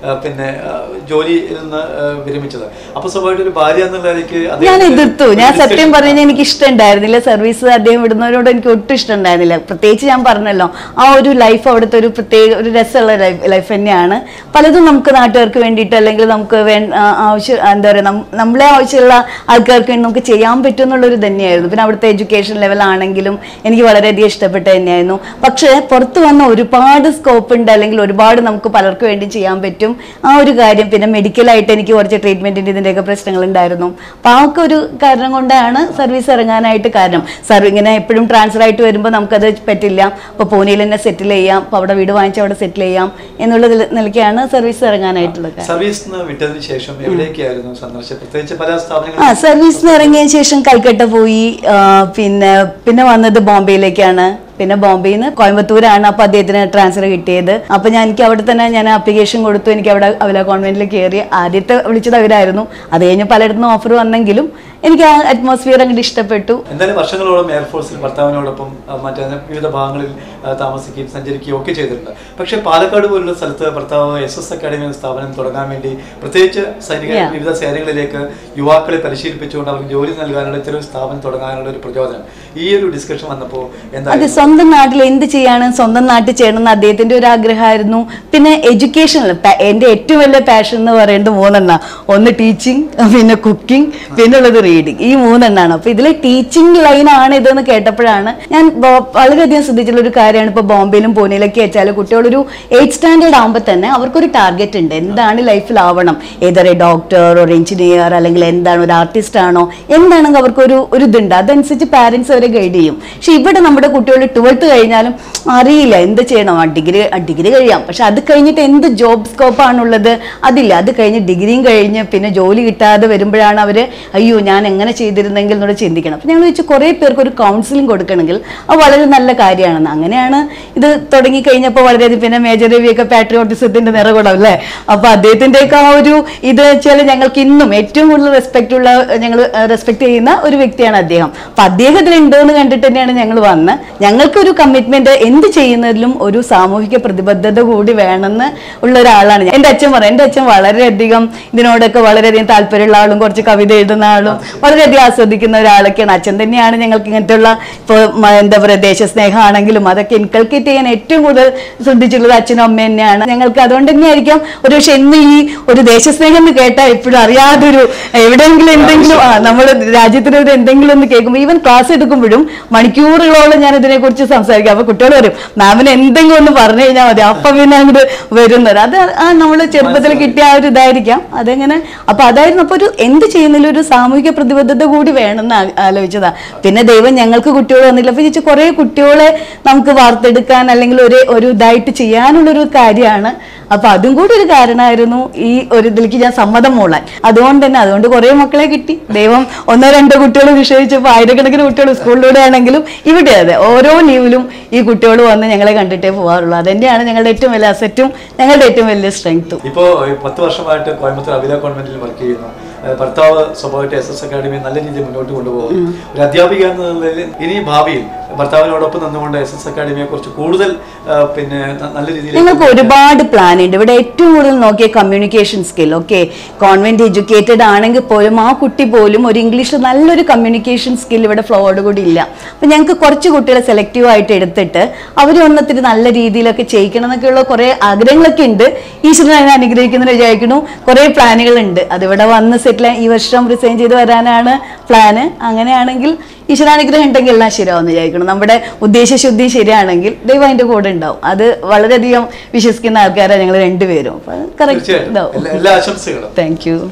ആ, പിന്നെ ആ, ജോലിയിൽ നിന്ന് ആ, വിരമിച്ചത് അപ്പൊ സ്വാഭാവികമായിട്ട് ഒരു ഭാര്യ എന്നുള്ള നിലയ്ക്ക് ഞാൻ അദ്ദേഹത്തിന് എതിർത്തു ഞാൻ ഒരു സത്യം discussion- പറഞ്ഞാൽ എനിക്ക് ഇഷ്ടമുണ്ടായിരുന്നില്ല സർവീസ് അദ്ദേഹം വിടുന്നവരോട് എനിക്ക് ഒട്ടും ഇഷ്ടമുണ്ടായിരുന്നില്ല പ്രത്യേകിച്ച് ഞാൻ പറഞ്ഞല്ലോ ആ ഒരു ലൈഫ് അവിടുത്തെ ഒരു പ്രത്യേക ഒരു രസമുള്ള ലൈഫ് തന്നെയാണ് പലതും നമുക്ക് നാട്ടുകാർക്ക് വേണ്ടിയിട്ട് അല്ലെങ്കിൽ നമുക്ക് വേ ആ, ആവശ്യം എന്താ പറയുക നം- നമ്മളെ ആവശ്യമുള്ള ആൾക്കാർക്ക് വേണ്ടി നമുക്ക് ചെയ്യാൻ പറ്റും എന്നുള്ളൊരു തന്നെയായിരുന്നു പിന്നെ അവിടുത്തെ എഡ്യൂക്കേഷൻ ലെവൽ ആണെങ്കിലും എനിക്ക് വളരെയധികം ഇഷ്ടപ്പെട്ട തന്നെയായിരുന്നു പക്ഷേ പുറത്ത് വന്ന ഒരുപാട് സ്കോപ്പ് ഉണ്ട് അല്ലെങ്കിൽ ഒരുപാട് നമുക്ക് പലർക്കും വേണ്ടി ചെയ്യാൻ പറ്റും ആ ഒരു കാര്യം പിന്നെ മെഡിക്കലായിട്ട് എനിക്ക് കുറച്ച് ട്രീറ്റ്മെന്റിന്റെ ഇതിന്റെയൊക്കെ പ്രശ്നങ്ങൾ ഉണ്ടായിരുന്നു അപ്പൊ ആ ഒക്കെ ഒരു കാരണം കൊണ്ടാണ് സർവീസ് ഇറങ്ങാനായിട്ട് കാരണം സർവീസ് ഇങ്ങനെ എപ്പോഴും ട്രാൻസ്ഫർ ആയിട്ട് വരുമ്പോൾ നമുക്കത് പറ്റില്ല അപ്പോൾ പൂനെയിൽ തന്നെ സെറ്റിൽ ചെയ്യാം അപ്പോൾ അവിടെ വീട് വാങ്ങിച്ച് അവിടെ സെറ്റിൽ ചെയ്യാം എന്നുള്ള നില- നിലയ്ക്കാണ് സർവീസ് ഇറങ്ങാനായിട്ടുള്ള കാര്യം സർവീസ് നിന്ന് വിട്ടതിന് ശേഷം എവിടേക്കായിരുന്നു സന്ദർശിച്ചത് പ്രത്യേകിച്ച് പല ആ സ്ഥാപനങ്ങളും സർവീസിന് ഇറങ്ങിയ ശേഷം കൽക്കട്ട പോയി ആ, പിന്നെ പിന്നെ വന്നത് ബോംബെയിലേക്കാണ് പിന്നെ ബോംബെയിൽ നിന്ന് കോയമ്പത്തൂരാണ് അപ്പോൾ അദ്ദേഹത്തിന് ട്രാൻസ്ഫർ കിട്ടിയത് അപ്പോൾ ഞാൻ എനിക്ക് അവിടെ തന്നെ ഞാൻ ആപ്ലിക്കേഷൻ കൊടുത്തു എനിക്ക് അവിടെ അവല കോൺവെന്റിൽ കയറി ആദ്യത്തെ വിളിച്ചത് അവരായിരുന്നു അത് കഴിഞ്ഞ് പലയിടത്തുനിന്നും ഓഫർ വന്നെങ്കിലും എനിക്ക് ആ അറ്റ്മോസ്ഫിയർ അങ്ങോട്ട് ഇഷ്ടപ്പെട്ടു എന്തായാലും വർഷങ്ങളോളം എയർഫോഴ്സിൽ ഭർത്താവിനോടൊപ്പം ആ, മറ്റേ വിവിധ ഭാഗങ്ങളിൽ ആ, താമസിക്കുകയും സഞ്ചരിക്കുകയും ഒക്കെ ചെയ്തിട്ടുണ്ട് പക്ഷേ പാലക്കാട് പോലുള്ള സ്ഥലത്ത് ഭർത്താവ് എസ് എസ് അക്കാഡമി എന്ന സ്ഥാപനം തുടങ്ങാൻ വേണ്ടി പ്രത്യേകിച്ച് സൈനിക Yeah. വിവിധ സേനകളിലേക്ക് യുവാക്കളെ പരിശീലിപ്പിച്ചുകൊണ്ട് അവർക്ക് ജോലി നൽകാനുള്ള ഇത്തരം സ്ഥാപനം തുടങ്ങാനുള്ള ഒരു പ്രചോദനം ഈ ഒരു ഡിസ്കഷൻ വന്നപ്പോൾ അതെ എന്തായാലും സ്വന്തം നാട്ടിൽ എന്ത് ചെയ്യാണ് സ്വന്തം നാട്ടിൽ ചെയ്യണം എന്ന് അദ്ദേഹത്തിന്റെ ഒരു ആഗ്രഹമായിരുന്നു പിന്നെ എഡ്യൂക്കേഷനിൽ എന്റെ ഏറ്റവും വലിയ പാഷൻ എന്ന് പറയുന്നത് മൂന്നെണ്ണ ഒന്ന് ടീച്ചിങ് പിന്നെ കുക്കിംഗ് പിന്നെ ഉള്ളത് റീഡിങ് ഈ മൂന്നെണ്ണാണ് അപ്പൊ ഇതിൽ ടീച്ചിങ് ലൈനാണ് ഇതെന്ന് കേട്ടപ്പോഴാണ് ഞാൻ ബോ- വളരെയധികം ശ്രദ്ധിച്ചുള്ള ഒരു കാര്യമാണ് ഇപ്പൊ ബോംബെയിലും പൂനെയിലൊക്കെ വെച്ചാൽ കുട്ടികളൊരു എയ്റ്റ് സ്റ്റാൻഡേർഡ് ആകുമ്പോൾ തന്നെ അവർക്കൊരു ടാർഗറ്റ് ഉണ്ട് എന്താണ് ലൈഫിൽ ആവണം ഏതൊരു ഡോക്ടർ ഒരു എഞ്ചിനീയർ അല്ലെങ്കിൽ എന്താണ് ഒരു ആർട്ടിസ്റ്റ് ആണോ എന്താണെങ്കിൽ അവർക്കൊരു ഒരു ഇതുണ്ട് അതനുസരിച്ച് പാരന്റ്സ് അവരെ ഗൈഡ് ചെയ്യും പക്ഷെ ഇവിടെ നമ്മുടെ കുട്ടികൾ ട്വൽത്ത് കഴിഞ്ഞാലും അറിയില്ല എന്ത് ചെയ്യണം ആ ഡിഗ്രി ആ ഡിഗ്രി കഴിയാം പക്ഷെ അത് കഴിഞ്ഞിട്ട് എന്ത് ജോബ് സ്കോപ്പ് ആണുള്ളത് അതില്ല അത് കഴിഞ്ഞ് ഡിഗ്രിയും കഴിഞ്ഞ് പിന്നെ ജോലി കിട്ടാതെ വരുമ്പോഴാണ് അവർ അയ്യോ ഞാൻ എങ്ങനെ ചെയ്തിരുന്നെങ്കിൽ എന്നോട് ചിന്തിക്കണം അപ്പം ഞങ്ങൾ വെച്ച് കുറേ പേർക്ക് ഒരു കൗൺസിലിംഗ് കൊടുക്കണമെങ്കിൽ അത് വളരെ നല്ല കാര്യമാണെന്ന് അങ്ങനെയാണ് ഇത് തുടങ്ങി കഴിഞ്ഞപ്പോൾ വളരെയധികം പിന്നെ മേജർ രവിയൊക്കെ പാട്രിയോട്ടിസത്തിന്റെ നിറകുടം അല്ലേ അപ്പൊ അദ്ദേഹത്തിന്റെയൊക്കെ ആ ഒരു ഇത് വെച്ചാൽ ഞങ്ങൾക്ക് ഇന്നും ഏറ്റവും കൂടുതൽ റെസ്പെക്ട് ഉള്ള ഞങ്ങൾ റെസ്പെക്ട് ചെയ്യുന്ന ഒരു വ്യക്തിയാണ് അദ്ദേഹം അപ്പൊ അദ്ദേഹം ഇതിലുണ്ട് എന്ന് കണ്ടിട്ട് തന്നെയാണ് ഞങ്ങൾ വന്ന് ഞങ്ങൾക്കൊരു കമ്മിറ്റ്മെന്റ് എന്ത് ചെയ്യുന്നതിലും ഒരു സാമൂഹിക പ്രതിബദ്ധത കൂടി വേണമെന്ന് ഉള്ള ഒരാളാണ് ഞാൻ. എന്റെ അച്ഛൻ പറയും എന്റെ അച്ഛൻ വളരെയധികം ഇതിനോടൊക്കെ വളരെയധികം താല്പര്യമുള്ള ആളും കുറച്ച് കവിത എഴുതുന്ന ആളും വളരെയധികം ആസ്വദിക്കുന്ന ഒരാളൊക്കെയാണ് അച്ഛൻ തന്നെയാണ് ഞങ്ങൾക്ക് ഇങ്ങനത്തെയുള്ള ഇപ്പോൾ എന്താ പറയുക ദേശസ്നേഹമാണെങ്കിലും അതൊക്കെ ഇൻകൾക്കേറ്റ് ചെയ്യാൻ ഏറ്റവും കൂടുതൽ ശ്രദ്ധിച്ചിട്ടുള്ളത് അച്ഛനും അമ്മ തന്നെയാണ് ഞങ്ങൾക്ക് അതുകൊണ്ട് തന്നെയായിരിക്കാം ഒരു പക്ഷെ ഇന്ന് ഈ ഒരു ദേശസ്നേഹം എന്ന് കേട്ടാൽ എപ്പോഴും അറിയാതൊരു എവിടെയെങ്കിലും എന്തെങ്കിലും ആ നമ്മുടെ രാജ്യത്തിന് ഒരു എന്തെങ്കിലും ഒന്ന് കേൾക്കുമ്പോൾ ഈവൻ ക്ലാസ് എടുക്കുമ്പോഴും മണിക്കൂറുകളോളം ഞാൻ ഇതിനെക്കുറിച്ച് സംസാരിക്കും അപ്പൊ കുട്ടികൾ വരും മാമിന് എന്തെങ്കിലും ഒന്ന് പറഞ്ഞു കഴിഞ്ഞാൽ മതി അപ്പൊ പിന്നെ അങ്ങോട്ട് വരുന്നത് അത് ആ നമ്മൾ ചെറുപ്പത്തിൽ കിട്ടിയ ആ ഒരു ഇതായിരിക്കാം അതെങ്ങനെ അപ്പൊ അതായിരുന്നു അപ്പൊ ഒരു എന്ത് ചെയ്യുന്നതിലും ഒരു സാമൂഹിക പ്രതിബദ്ധത കൂടി വേണമെന്ന് ആ- ആലോചിച്ചതാ പിന്നെ ദൈവം ഞങ്ങൾക്ക് കുട്ടികൾ വന്നില്ല അപ്പൊ ചേച്ചി കുറെ കുട്ടികളെ നമുക്ക് വാർത്തെടുക്കാൻ അല്ലെങ്കിൽ ഒരു ഒരു ഇതായിട്ട് ചെയ്യാനുള്ളൊരു കാര്യമാണ് അപ്പൊ അതും കൂടി ഒരു കാരണമായിരുന്നു ഈ ഒരു ഇതിലേക്ക് ഞാൻ സമ്മതം മൂളാൻ അതുകൊണ്ട് തന്നെ അതുകൊണ്ട് കുറെ മക്കളെ കിട്ടി ദൈവം ഒന്നോ രണ്ടോ കുട്ടികൾ നിഷേധിച്ചപ്പോൾ ആയിരക്കണക്കിന് കുട്ടികൾ സ്കൂളിലൂടെ ആണെങ്കിലും ഇവിടെ അതെ ഓരോ ലീവിലും ഈ കുട്ടികൾ വന്ന് ഞങ്ങളെ കണ്ടിട്ടേ പോകാറുള്ളൂ അതന്നെയാണ് ഞങ്ങളുടെ ഏറ്റവും വലിയ അസറ്റും ഞങ്ങളുടെ ഏറ്റവും വലിയ സ്ട്രെങ്ത്തും ഇപ്പോൾ പത്ത് വർഷമായിട്ട് കോയമ്പത്തൂർ അബില കോൺവെന്റിൽ വർക്ക് ചെയ്യുന്നു ഏഹ് ഭർത്താവ് സ്വാഭാവികമായിട്ട് എസ് എസ് അക്കാഡമി നല്ല രീതിയിൽ മുന്നോട്ട് കൊണ്ടുപോകും ഒരു അധ്യാപിക എന്ന നിലയിൽ ഇനി ഭാവിയിൽ ഭർത്താവിനോടൊപ്പം നിന്നുകൊണ്ട് എസ് എസ് അക്കാഡമിയെ കുറിച്ച് കൂടുതൽ ഏഹ് പിന്നെ ന- നല്ല രീതിയിൽ ഞങ്ങൾക്ക് ഒരുപാട് പ്ലാൻ ഉണ്ട് ഇവിടെ ഏറ്റവും കൂടുതൽ നോക്കിയ communication skill okay convent educated ആണെങ്കിൽ പോലും ആ കുട്ടി പോലും ഒരു ഇംഗ്ലീഷിൽ നല്ലൊരു കമ്മ്യൂണിക്കേഷൻ സ്കിൽ ഇവിടെ ഫ്ലോയോട് കൂടി ഇല്ല അപ്പൊ ഞങ്ങൾക്ക് കുറച്ച് കുട്ടികളെ സെലക്റ്റീവ് ആയിട്ട് എടുത്തിട്ട് അവർ ഒന്നത്തിന് നല്ല രീതിയിലൊക്കെ ചെയ്യിക്കണം എന്നൊക്കെയുള്ള കുറെ ആഗ്രഹങ്ങളൊക്കെ ഉണ്ട് ഈശ്വരൻ അതിനെ അനുഗ്രഹിക്കുന്നതിന് വിചാരിക്കുന്നു കുറെ പ്ലാനുകൾ ഉണ്ട് അതിവിടെ വന്ന് സെറ്റിൽ ഈ വർഷം റിസൈൻ ചെയ്ത് വരാനാണ് പ്ലാന് അങ്ങനെയാണെങ്കിൽ ഈശ്വരാനുഗ്രഹം ഉണ്ടെങ്കിൽ എല്ലാം ശരിയാവുമെന്ന് വിചാരിക്കണം നമ്മുടെ ഉദ്ദേശശുദ്ധി ശരിയാണെങ്കിൽ ദൈവം അതിന്റെ കൂടെ ഉണ്ടാവും അത് വളരെയധികം വിശ്വസിക്കുന്ന ആൾക്കാരാണ് ഞങ്ങൾ രണ്ടുപേരും അപ്പൊ കറക്റ്റ് തീർച്ചയായിട്ടും ഇതാവും എല്ലാ- എല്ലാ ആശംസകളും താങ്ക് യു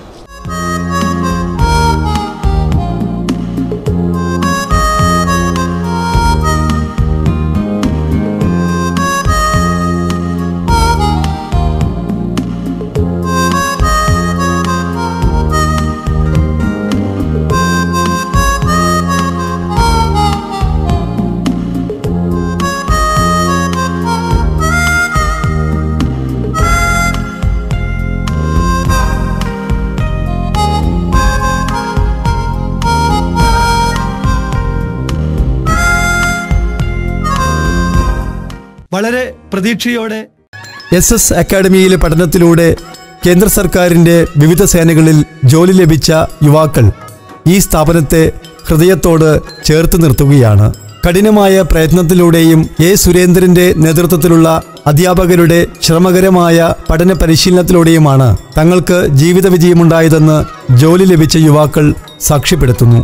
വളരെ പ്രതീക്ഷയോടെ എസ് എസ് അക്കാഡമിയിലെ പഠനത്തിലൂടെ കേന്ദ്ര സർക്കാരിൻ്റെ വിവിധ സേനകളിൽ ജോലി ലഭിച്ച യുവാക്കൾ ഈ സ്ഥാപനത്തെ ഹൃദയത്തോട് ചേർത്ത് നിർത്തുകയാണ് കഠിനമായ പ്രയത്നത്തിലൂടെയും എ സുരേന്ദ്രന്റെ നേതൃത്വത്തിലുള്ള അധ്യാപകരുടെ ശ്രമകരമായ പഠന പരിശീലനത്തിലൂടെയുമാണ് തങ്ങൾക്ക് ജീവിത വിജയമുണ്ടായതെന്ന് ജോലി ലഭിച്ച യുവാക്കൾ സാക്ഷ്യപ്പെടുത്തുന്നു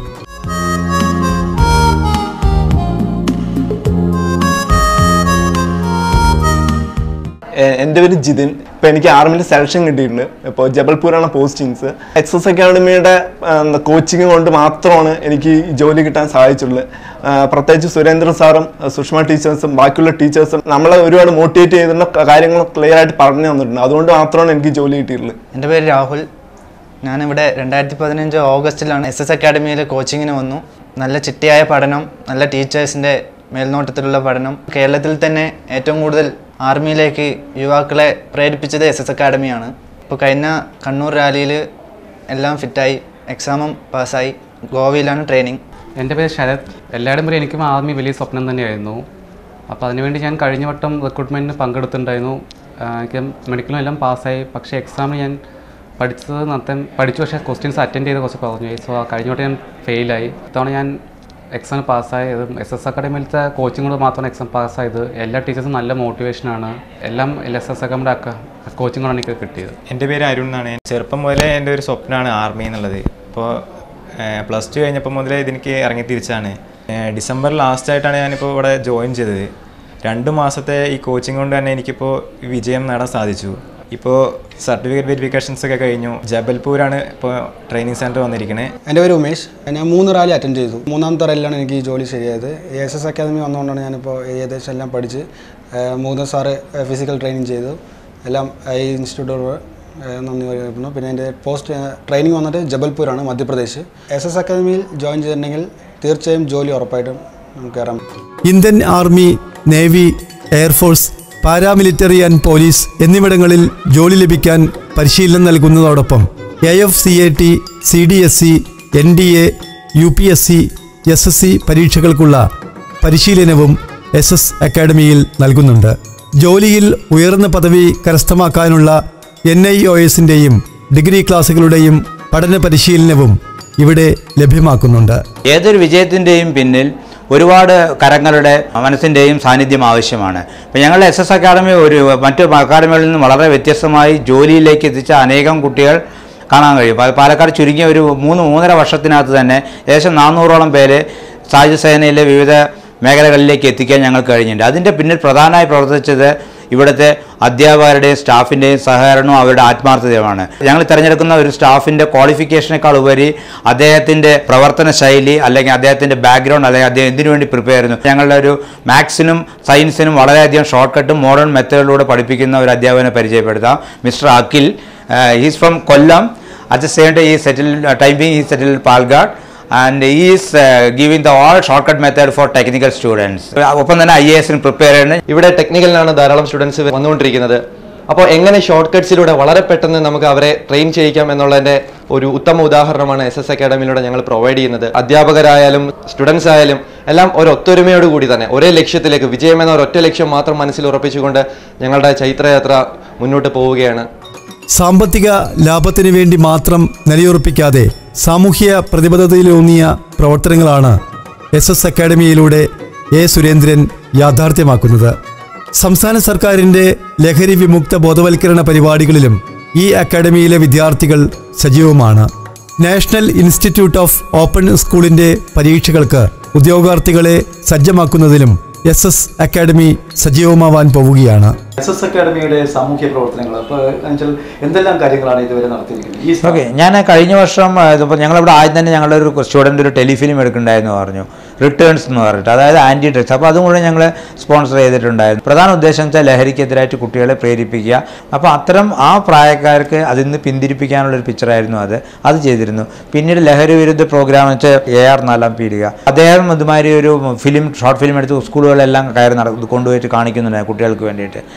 എ- എൻ്റെ പേര് ജിതിൻ ഇപ്പോൾ എനിക്ക് ആർമിയിൽ സെലക്ഷൻ കിട്ടിയിട്ടുണ്ട് ഇപ്പോൾ ജബൽപൂരാണ് പോസ്റ്റിങ്സ് എക്സസ് അക്കാഡമിയുടെ കോച്ചിങ് കൊണ്ട് മാത്രമാണ് എനിക്ക് ഈ ജോലി കിട്ടാൻ സാധിച്ചുള്ളത് ആ, പ്രത്യേകിച്ച് സുരേന്ദ്രൻ സാറും ആ, സുഷമ ടീച്ചേഴ്സും ബാക്കിയുള്ള ടീച്ചേഴ്സും നമ്മളെ ഒരുപാട് മോട്ടിവേറ്റ് ചെയ്തിട്ടുള്ള കാര്യങ്ങൾ ക്ലിയർ ആയിട്ട് പറഞ്ഞു തന്നിട്ടുണ്ട് അതുകൊണ്ട് മാത്രമാണ് എനിക്ക് ഈ ജോലി കിട്ടിയിട്ടുള്ളത് എൻ്റെ പേര് രാഹുൽ ഞാനിവിടെ രണ്ടായിരത്തി പതിനഞ്ച് ഓഗസ്റ്റിലാണ് എസ് എസ് അക്കാഡമിയിൽ കോച്ചിങ്ങിന് വന്നു നല്ല ചിട്ടയായ പഠനം നല്ല ടീച്ചേഴ്സിൻ്റെ മേൽനോട്ടത്തിലുള്ള പഠനം കേരളത്തിൽ തന്നെ ഏറ്റവും കൂടുതൽ ആർമിയിലേക്ക് യുവാക്കളെ പ്രേരിപ്പിച്ചത് എസ് എസ് അക്കാഡമിയാണ് ഇപ്പോൾ കഴിഞ്ഞ കണ്ണൂർ റാലിയിൽ എല്ലാം ഫിറ്റായി എക്സാമും പാസ്സായി ഗോവയിലാണ് ട്രെയിനിങ് എൻ്റെ പേര് ശരത് എല്ലായിടും വരെ എനിക്കും ആർമി വലിയ സ്വപ്നം തന്നെയായിരുന്നു അപ്പോൾ അതിനുവേണ്ടി ഞാൻ കഴിഞ്ഞ വട്ടം റിക്രൂട്ട്മെൻറ്റിന് പങ്കെടുത്തിട്ടുണ്ടായിരുന്നു ആ, എനിക്ക് മെഡിക്കലും എല്ലാം പാസ്സായി പക്ഷേ എക്സാമിന് ഞാൻ പഠിച്ചത് നത്തം പഠിച്ചു പക്ഷേ ക്വസ്റ്റ്യൻസ് അറ്റൻഡ് ചെയ്ത് കുറച്ച് കുറഞ്ഞു പോയി സോ കഴിഞ്ഞ വട്ടം ഞാൻ ഫെയിലായി ഇത്തവണ ഞാൻ എക്സാം പാസ്സായത് എസ് എസ് അക്കാഡമിയിലത്തെ കോച്ചിങ് കൊണ്ട് മാത്രമാണ് എക്സാം പാസ്സായത് എല്ലാ ടീച്ചേഴ്സും നല്ല മോട്ടിവേഷനാണ് എല്ലാം എസ് എസ് അക്കാഡമിയുടെ കോച്ചിങ് കൊണ്ടാണ് എനിക്ക് കിട്ടിയത് എൻ്റെ പേര് അരുൺ എന്നാണ് ചെറുപ്പം മുതലേ എൻ്റെ ഒരു സ്വപ്നമാണ് ആർമി എന്നുള്ളത് ഇപ്പോൾ പ്ലസ് ടു കഴിഞ്ഞപ്പോൾ മുതലേ ഇതെനിക്ക് ഇറങ്ങി തിരിച്ചാണ് ഏഹ് ഡിസംബർ ലാസ്റ്റ് ആയിട്ടാണ് ഞാനിപ്പോൾ ഇവിടെ ജോയിൻ ചെയ്തത് രണ്ട് മാസത്തെ ഈ കോച്ചിങ് കൊണ്ട് തന്നെ എനിക്കിപ്പോൾ വിജയം നേടാൻ സാധിച്ചു ഇപ്പോൾ സർട്ടിഫിക്കറ്റ് വെരിഫിക്കേഷൻസ് ഒക്കെ കഴിഞ്ഞു ജബൽപൂരാണ് ഇപ്പോൾ ട്രെയിനിങ് സെൻറ്റർ വന്നിരിക്കുന്നത് എൻ്റെ പേര് ഉമേഷ് ഞാൻ മൂന്ന് റാലി അറ്റൻഡ് ചെയ്തു മൂന്നാമത്തെ റാലിയിലാണ് എനിക്ക് ഈ ജോലി ശരിയായത് എ എസ് എസ് അക്കാദമി വന്നുകൊണ്ടാണ് ഞാനിപ്പോൾ ഏകദേശം എല്ലാം പഠിച്ച് ഏഹ് മൂന്ന് സാറ് ഫിസിക്കൽ ട്രെയിനിങ് ചെയ്തു എല്ലാം ഈ ഇൻസ്റ്റിറ്റ്യൂട്ടോട് നന്ദി പറയുന്നു പിന്നെ എൻ്റെ പോസ്റ്റ് ട്രെയിനിങ് വന്നിട്ട് ജബൽപൂരാണ് മധ്യപ്രദേശ് എസ് എസ് അക്കാദമിയിൽ ജോയിൻ ചെയ്തിട്ടുണ്ടെങ്കിൽ തീർച്ചയായും ജോലി ഉറപ്പായിട്ടും നമുക്ക് കയറാൻ പറ്റും Indian army navy air force paramilitary and police എന്നിവിടങ്ങളിൽ ജോലി ലഭിക്കാൻ പരിശീലനം നൽകുന്നതോടൊപ്പം A F C A T C D S C N D A U P S C S S C പരീക്ഷകൾക്കുള്ള പരിശീലനവും എസ് എസ് അക്കാഡമിയിൽ നൽകുന്നുണ്ട് ജോലിയിൽ ഉയർന്ന പദവി കരസ്ഥമാക്കാനുള്ള എൻ ഐ ഒ എസിൻ്റെയും ഡിഗ്രി ക്ലാസുകളുടെയും പഠന പരിശീലനവും ഇവിടെ ലഭ്യമാക്കുന്നുണ്ട് ഏതൊരു വിജയത്തിൻ്റെയും പിന്നിൽ ഒരുപാട് കരങ്ങളുടെ മനസ്സിൻ്റെയും സാന്നിധ്യം ആവശ്യമാണ് ഇപ്പം ഞങ്ങളുടെ എസ് എസ് അക്കാഡമി ഒരു മറ്റു അക്കാഡമികളിൽ നിന്ന് വളരെ വ്യത്യസ്തമായി ജോലിയിലേക്ക് എത്തിച്ച അനേകം കുട്ടികൾ കാണാൻ കഴിയും പാ- പാലക്കാട് ചുരുങ്ങിയ ഒരു മൂന്ന് മൂന്നര വർഷത്തിനകത്ത് തന്നെ ഏകദേശം നാനൂറോളം പേര് സായുധ സേനയിലെ വിവിധ മേഖലകളിലേക്ക് എത്തിക്കാൻ ഞങ്ങൾക്ക് കഴിഞ്ഞിട്ടുണ്ട് അതിൻ്റെ പിന്നിൽ പ്രധാനമായി പ്രവർത്തിച്ചത് ഇവിടുത്തെ അധ്യാപകരുടെയും സ്റ്റാഫിൻ്റെയും സഹകരണവും അവരുടെ ആത്മാർത്ഥതയുമാണ് ഞങ്ങൾ തിരഞ്ഞെടുക്കുന്ന ഒരു സ്റ്റാഫിൻ്റെ ക്വാളിഫിക്കേഷനേക്കാൾ ഉപരി അദ്ദേഹത്തിൻ്റെ പ്രവർത്തന ശൈലി അല്ലെങ്കിൽ അദ്ദേഹത്തിൻ്റെ ബാക്ക്ഗ്രൗണ്ട് അല്ലെങ്കിൽ അദ്ദേഹം എന്തിനു വേണ്ടി പ്രിപ്പയർ ചെയ്യുന്നു ഞങ്ങളുടെ ഒരു മാത്സിനും സയൻസിനും വളരെയധികം ഷോർട്ട് കട്ടും മോഡേൺ മെത്തേഡിലൂടെ പഠിപ്പിക്കുന്ന ഒരു അധ്യാപകനെ പരിചയപ്പെടുത്താം mister Akhil he's from Kollam at the same time ഈ സെറ്റിൽ ടൈം ബീങ് ഈ settle Palghat and is giving the all short cut method for technical students ഒപ്പം തന്നെ ഐ എ എസിന് പ്രിപ്പയർ ചെയ്യുന്നത് ഇവിടെ ടെക്നിക്കലിനാണ് ധാരാളം സ്റ്റുഡൻസ് വന്നുകൊണ്ടിരിക്കുന്നത് അപ്പോൾ എങ്ങനെ ഷോർട്ട് കട്ട്സിലൂടെ വളരെ പെട്ടെന്ന് നമുക്ക് അവരെ ട്രെയിൻ ചെയ്യിക്കാം എന്നുള്ളതിൻ്റെ ഒരു ഉത്തമ ഉദാഹരണമാണ് എസ് എസ് അക്കാഡമിയിലൂടെ ഞങ്ങൾ പ്രൊവൈഡ് ചെയ്യുന്നത് അധ്യാപകരായാലും സ്റ്റുഡൻസ് ആയാലും എല്ലാം ഒരു ഒത്തൊരുമയോട് കൂടി തന്നെ ഒരേ ലക്ഷ്യത്തിലേക്ക് വിജയം എന്ന ഒരൊറ്റ ലക്ഷ്യം മാത്രം മനസ്സിൽ ഉറപ്പിച്ചുകൊണ്ട് ഞങ്ങളുടെ ചൈത്രയാത്ര മുന്നോട്ട് പോവുകയാണ് സാമ്പത്തിക ലാഭത്തിനു വേണ്ടി മാത്രം നിലയുറപ്പിക്കാതെ സാമൂഹ്യ പ്രതിബദ്ധതയിലൂന്നിയ പ്രവർത്തനങ്ങളാണ് എസ് എസ് അക്കാഡമിയിലൂടെ എ സുരേന്ദ്രൻ യാഥാർത്ഥ്യമാക്കുന്നത് സംസ്ഥാന സർക്കാരിൻ്റെ ലഹരി വിമുക്ത ബോധവൽക്കരണ പരിപാടികളിലും ഈ അക്കാഡമിയിലെ വിദ്യാർത്ഥികൾ സജീവമാണ് നാഷണൽ ഇൻസ്റ്റിറ്റ്യൂട്ട് ഓഫ് ഓപ്പൺ സ്കൂളിൻ്റെ പരീക്ഷകൾക്ക് ഉദ്യോഗാർത്ഥികളെ സജ്ജമാക്കുന്നതിലും എസ് എസ് അക്കാഡമി സജീവമാവാൻ പോവുകയാണ് എസ് എസ് അക്കാഡമിയുടെ സാമൂഹ്യ പ്രവർത്തനങ്ങൾ അപ്പോൾ എന്നുവെച്ചാൽ എന്തെല്ലാം കാര്യങ്ങളാണ് ഇതുവരെ നടത്തിയിരിക്കുന്നത് ഈ ഓക്കെ ഞാൻ കഴിഞ്ഞ വർഷം ആ, ഇതിപ്പോൾ ഞങ്ങളിവിടെ ആദ്യം തന്നെ ഞങ്ങളുടെ ഒരു സ്റ്റുഡൻ്റ് ഒരു ടെലിഫിലിം എടുക്കുന്നുണ്ടായിരുന്നു പറഞ്ഞു റിട്ടേൺസ് എന്ന് പറഞ്ഞിട്ട് അതായത് ആൻറ്റി ഡ്രഗ്സ് അപ്പോൾ അതും കൂടെ ഞങ്ങൾ സ്പോൺസർ ചെയ്തിട്ടുണ്ടായിരുന്നു പ്രധാന ഉദ്ദേശം വെച്ചാൽ ലഹരിക്കെതിരായിട്ട് കുട്ടികളെ പ്രേരിപ്പിക്കുക അപ്പോൾ അത്തരം ആ പ്രായക്കാർക്ക് അതിൽ നിന്ന് പിന്തിരിപ്പിക്കാനുള്ള ഒരു പിക്ചറായിരുന്നു അത് അത് ചെയ്തിരുന്നു പിന്നീട് ലഹരി വിരുദ്ധ പ്രോഗ്രാം വെച്ചാൽ എ ആർ നാലാം പീടിക അദ്ദേഹം ഇതുമാതിരി ഒരു ഫിലിം ഷോർട്ട് ഫിലിം എടുത്ത് സ്കൂളുകളിലെല്ലാം കയറി നട കൊണ്ടുപോയിട്ട് കാണിക്കുന്നുണ്ടായിരുന്നു കുട്ടികൾക്ക് വേണ്ടിയിട്ട്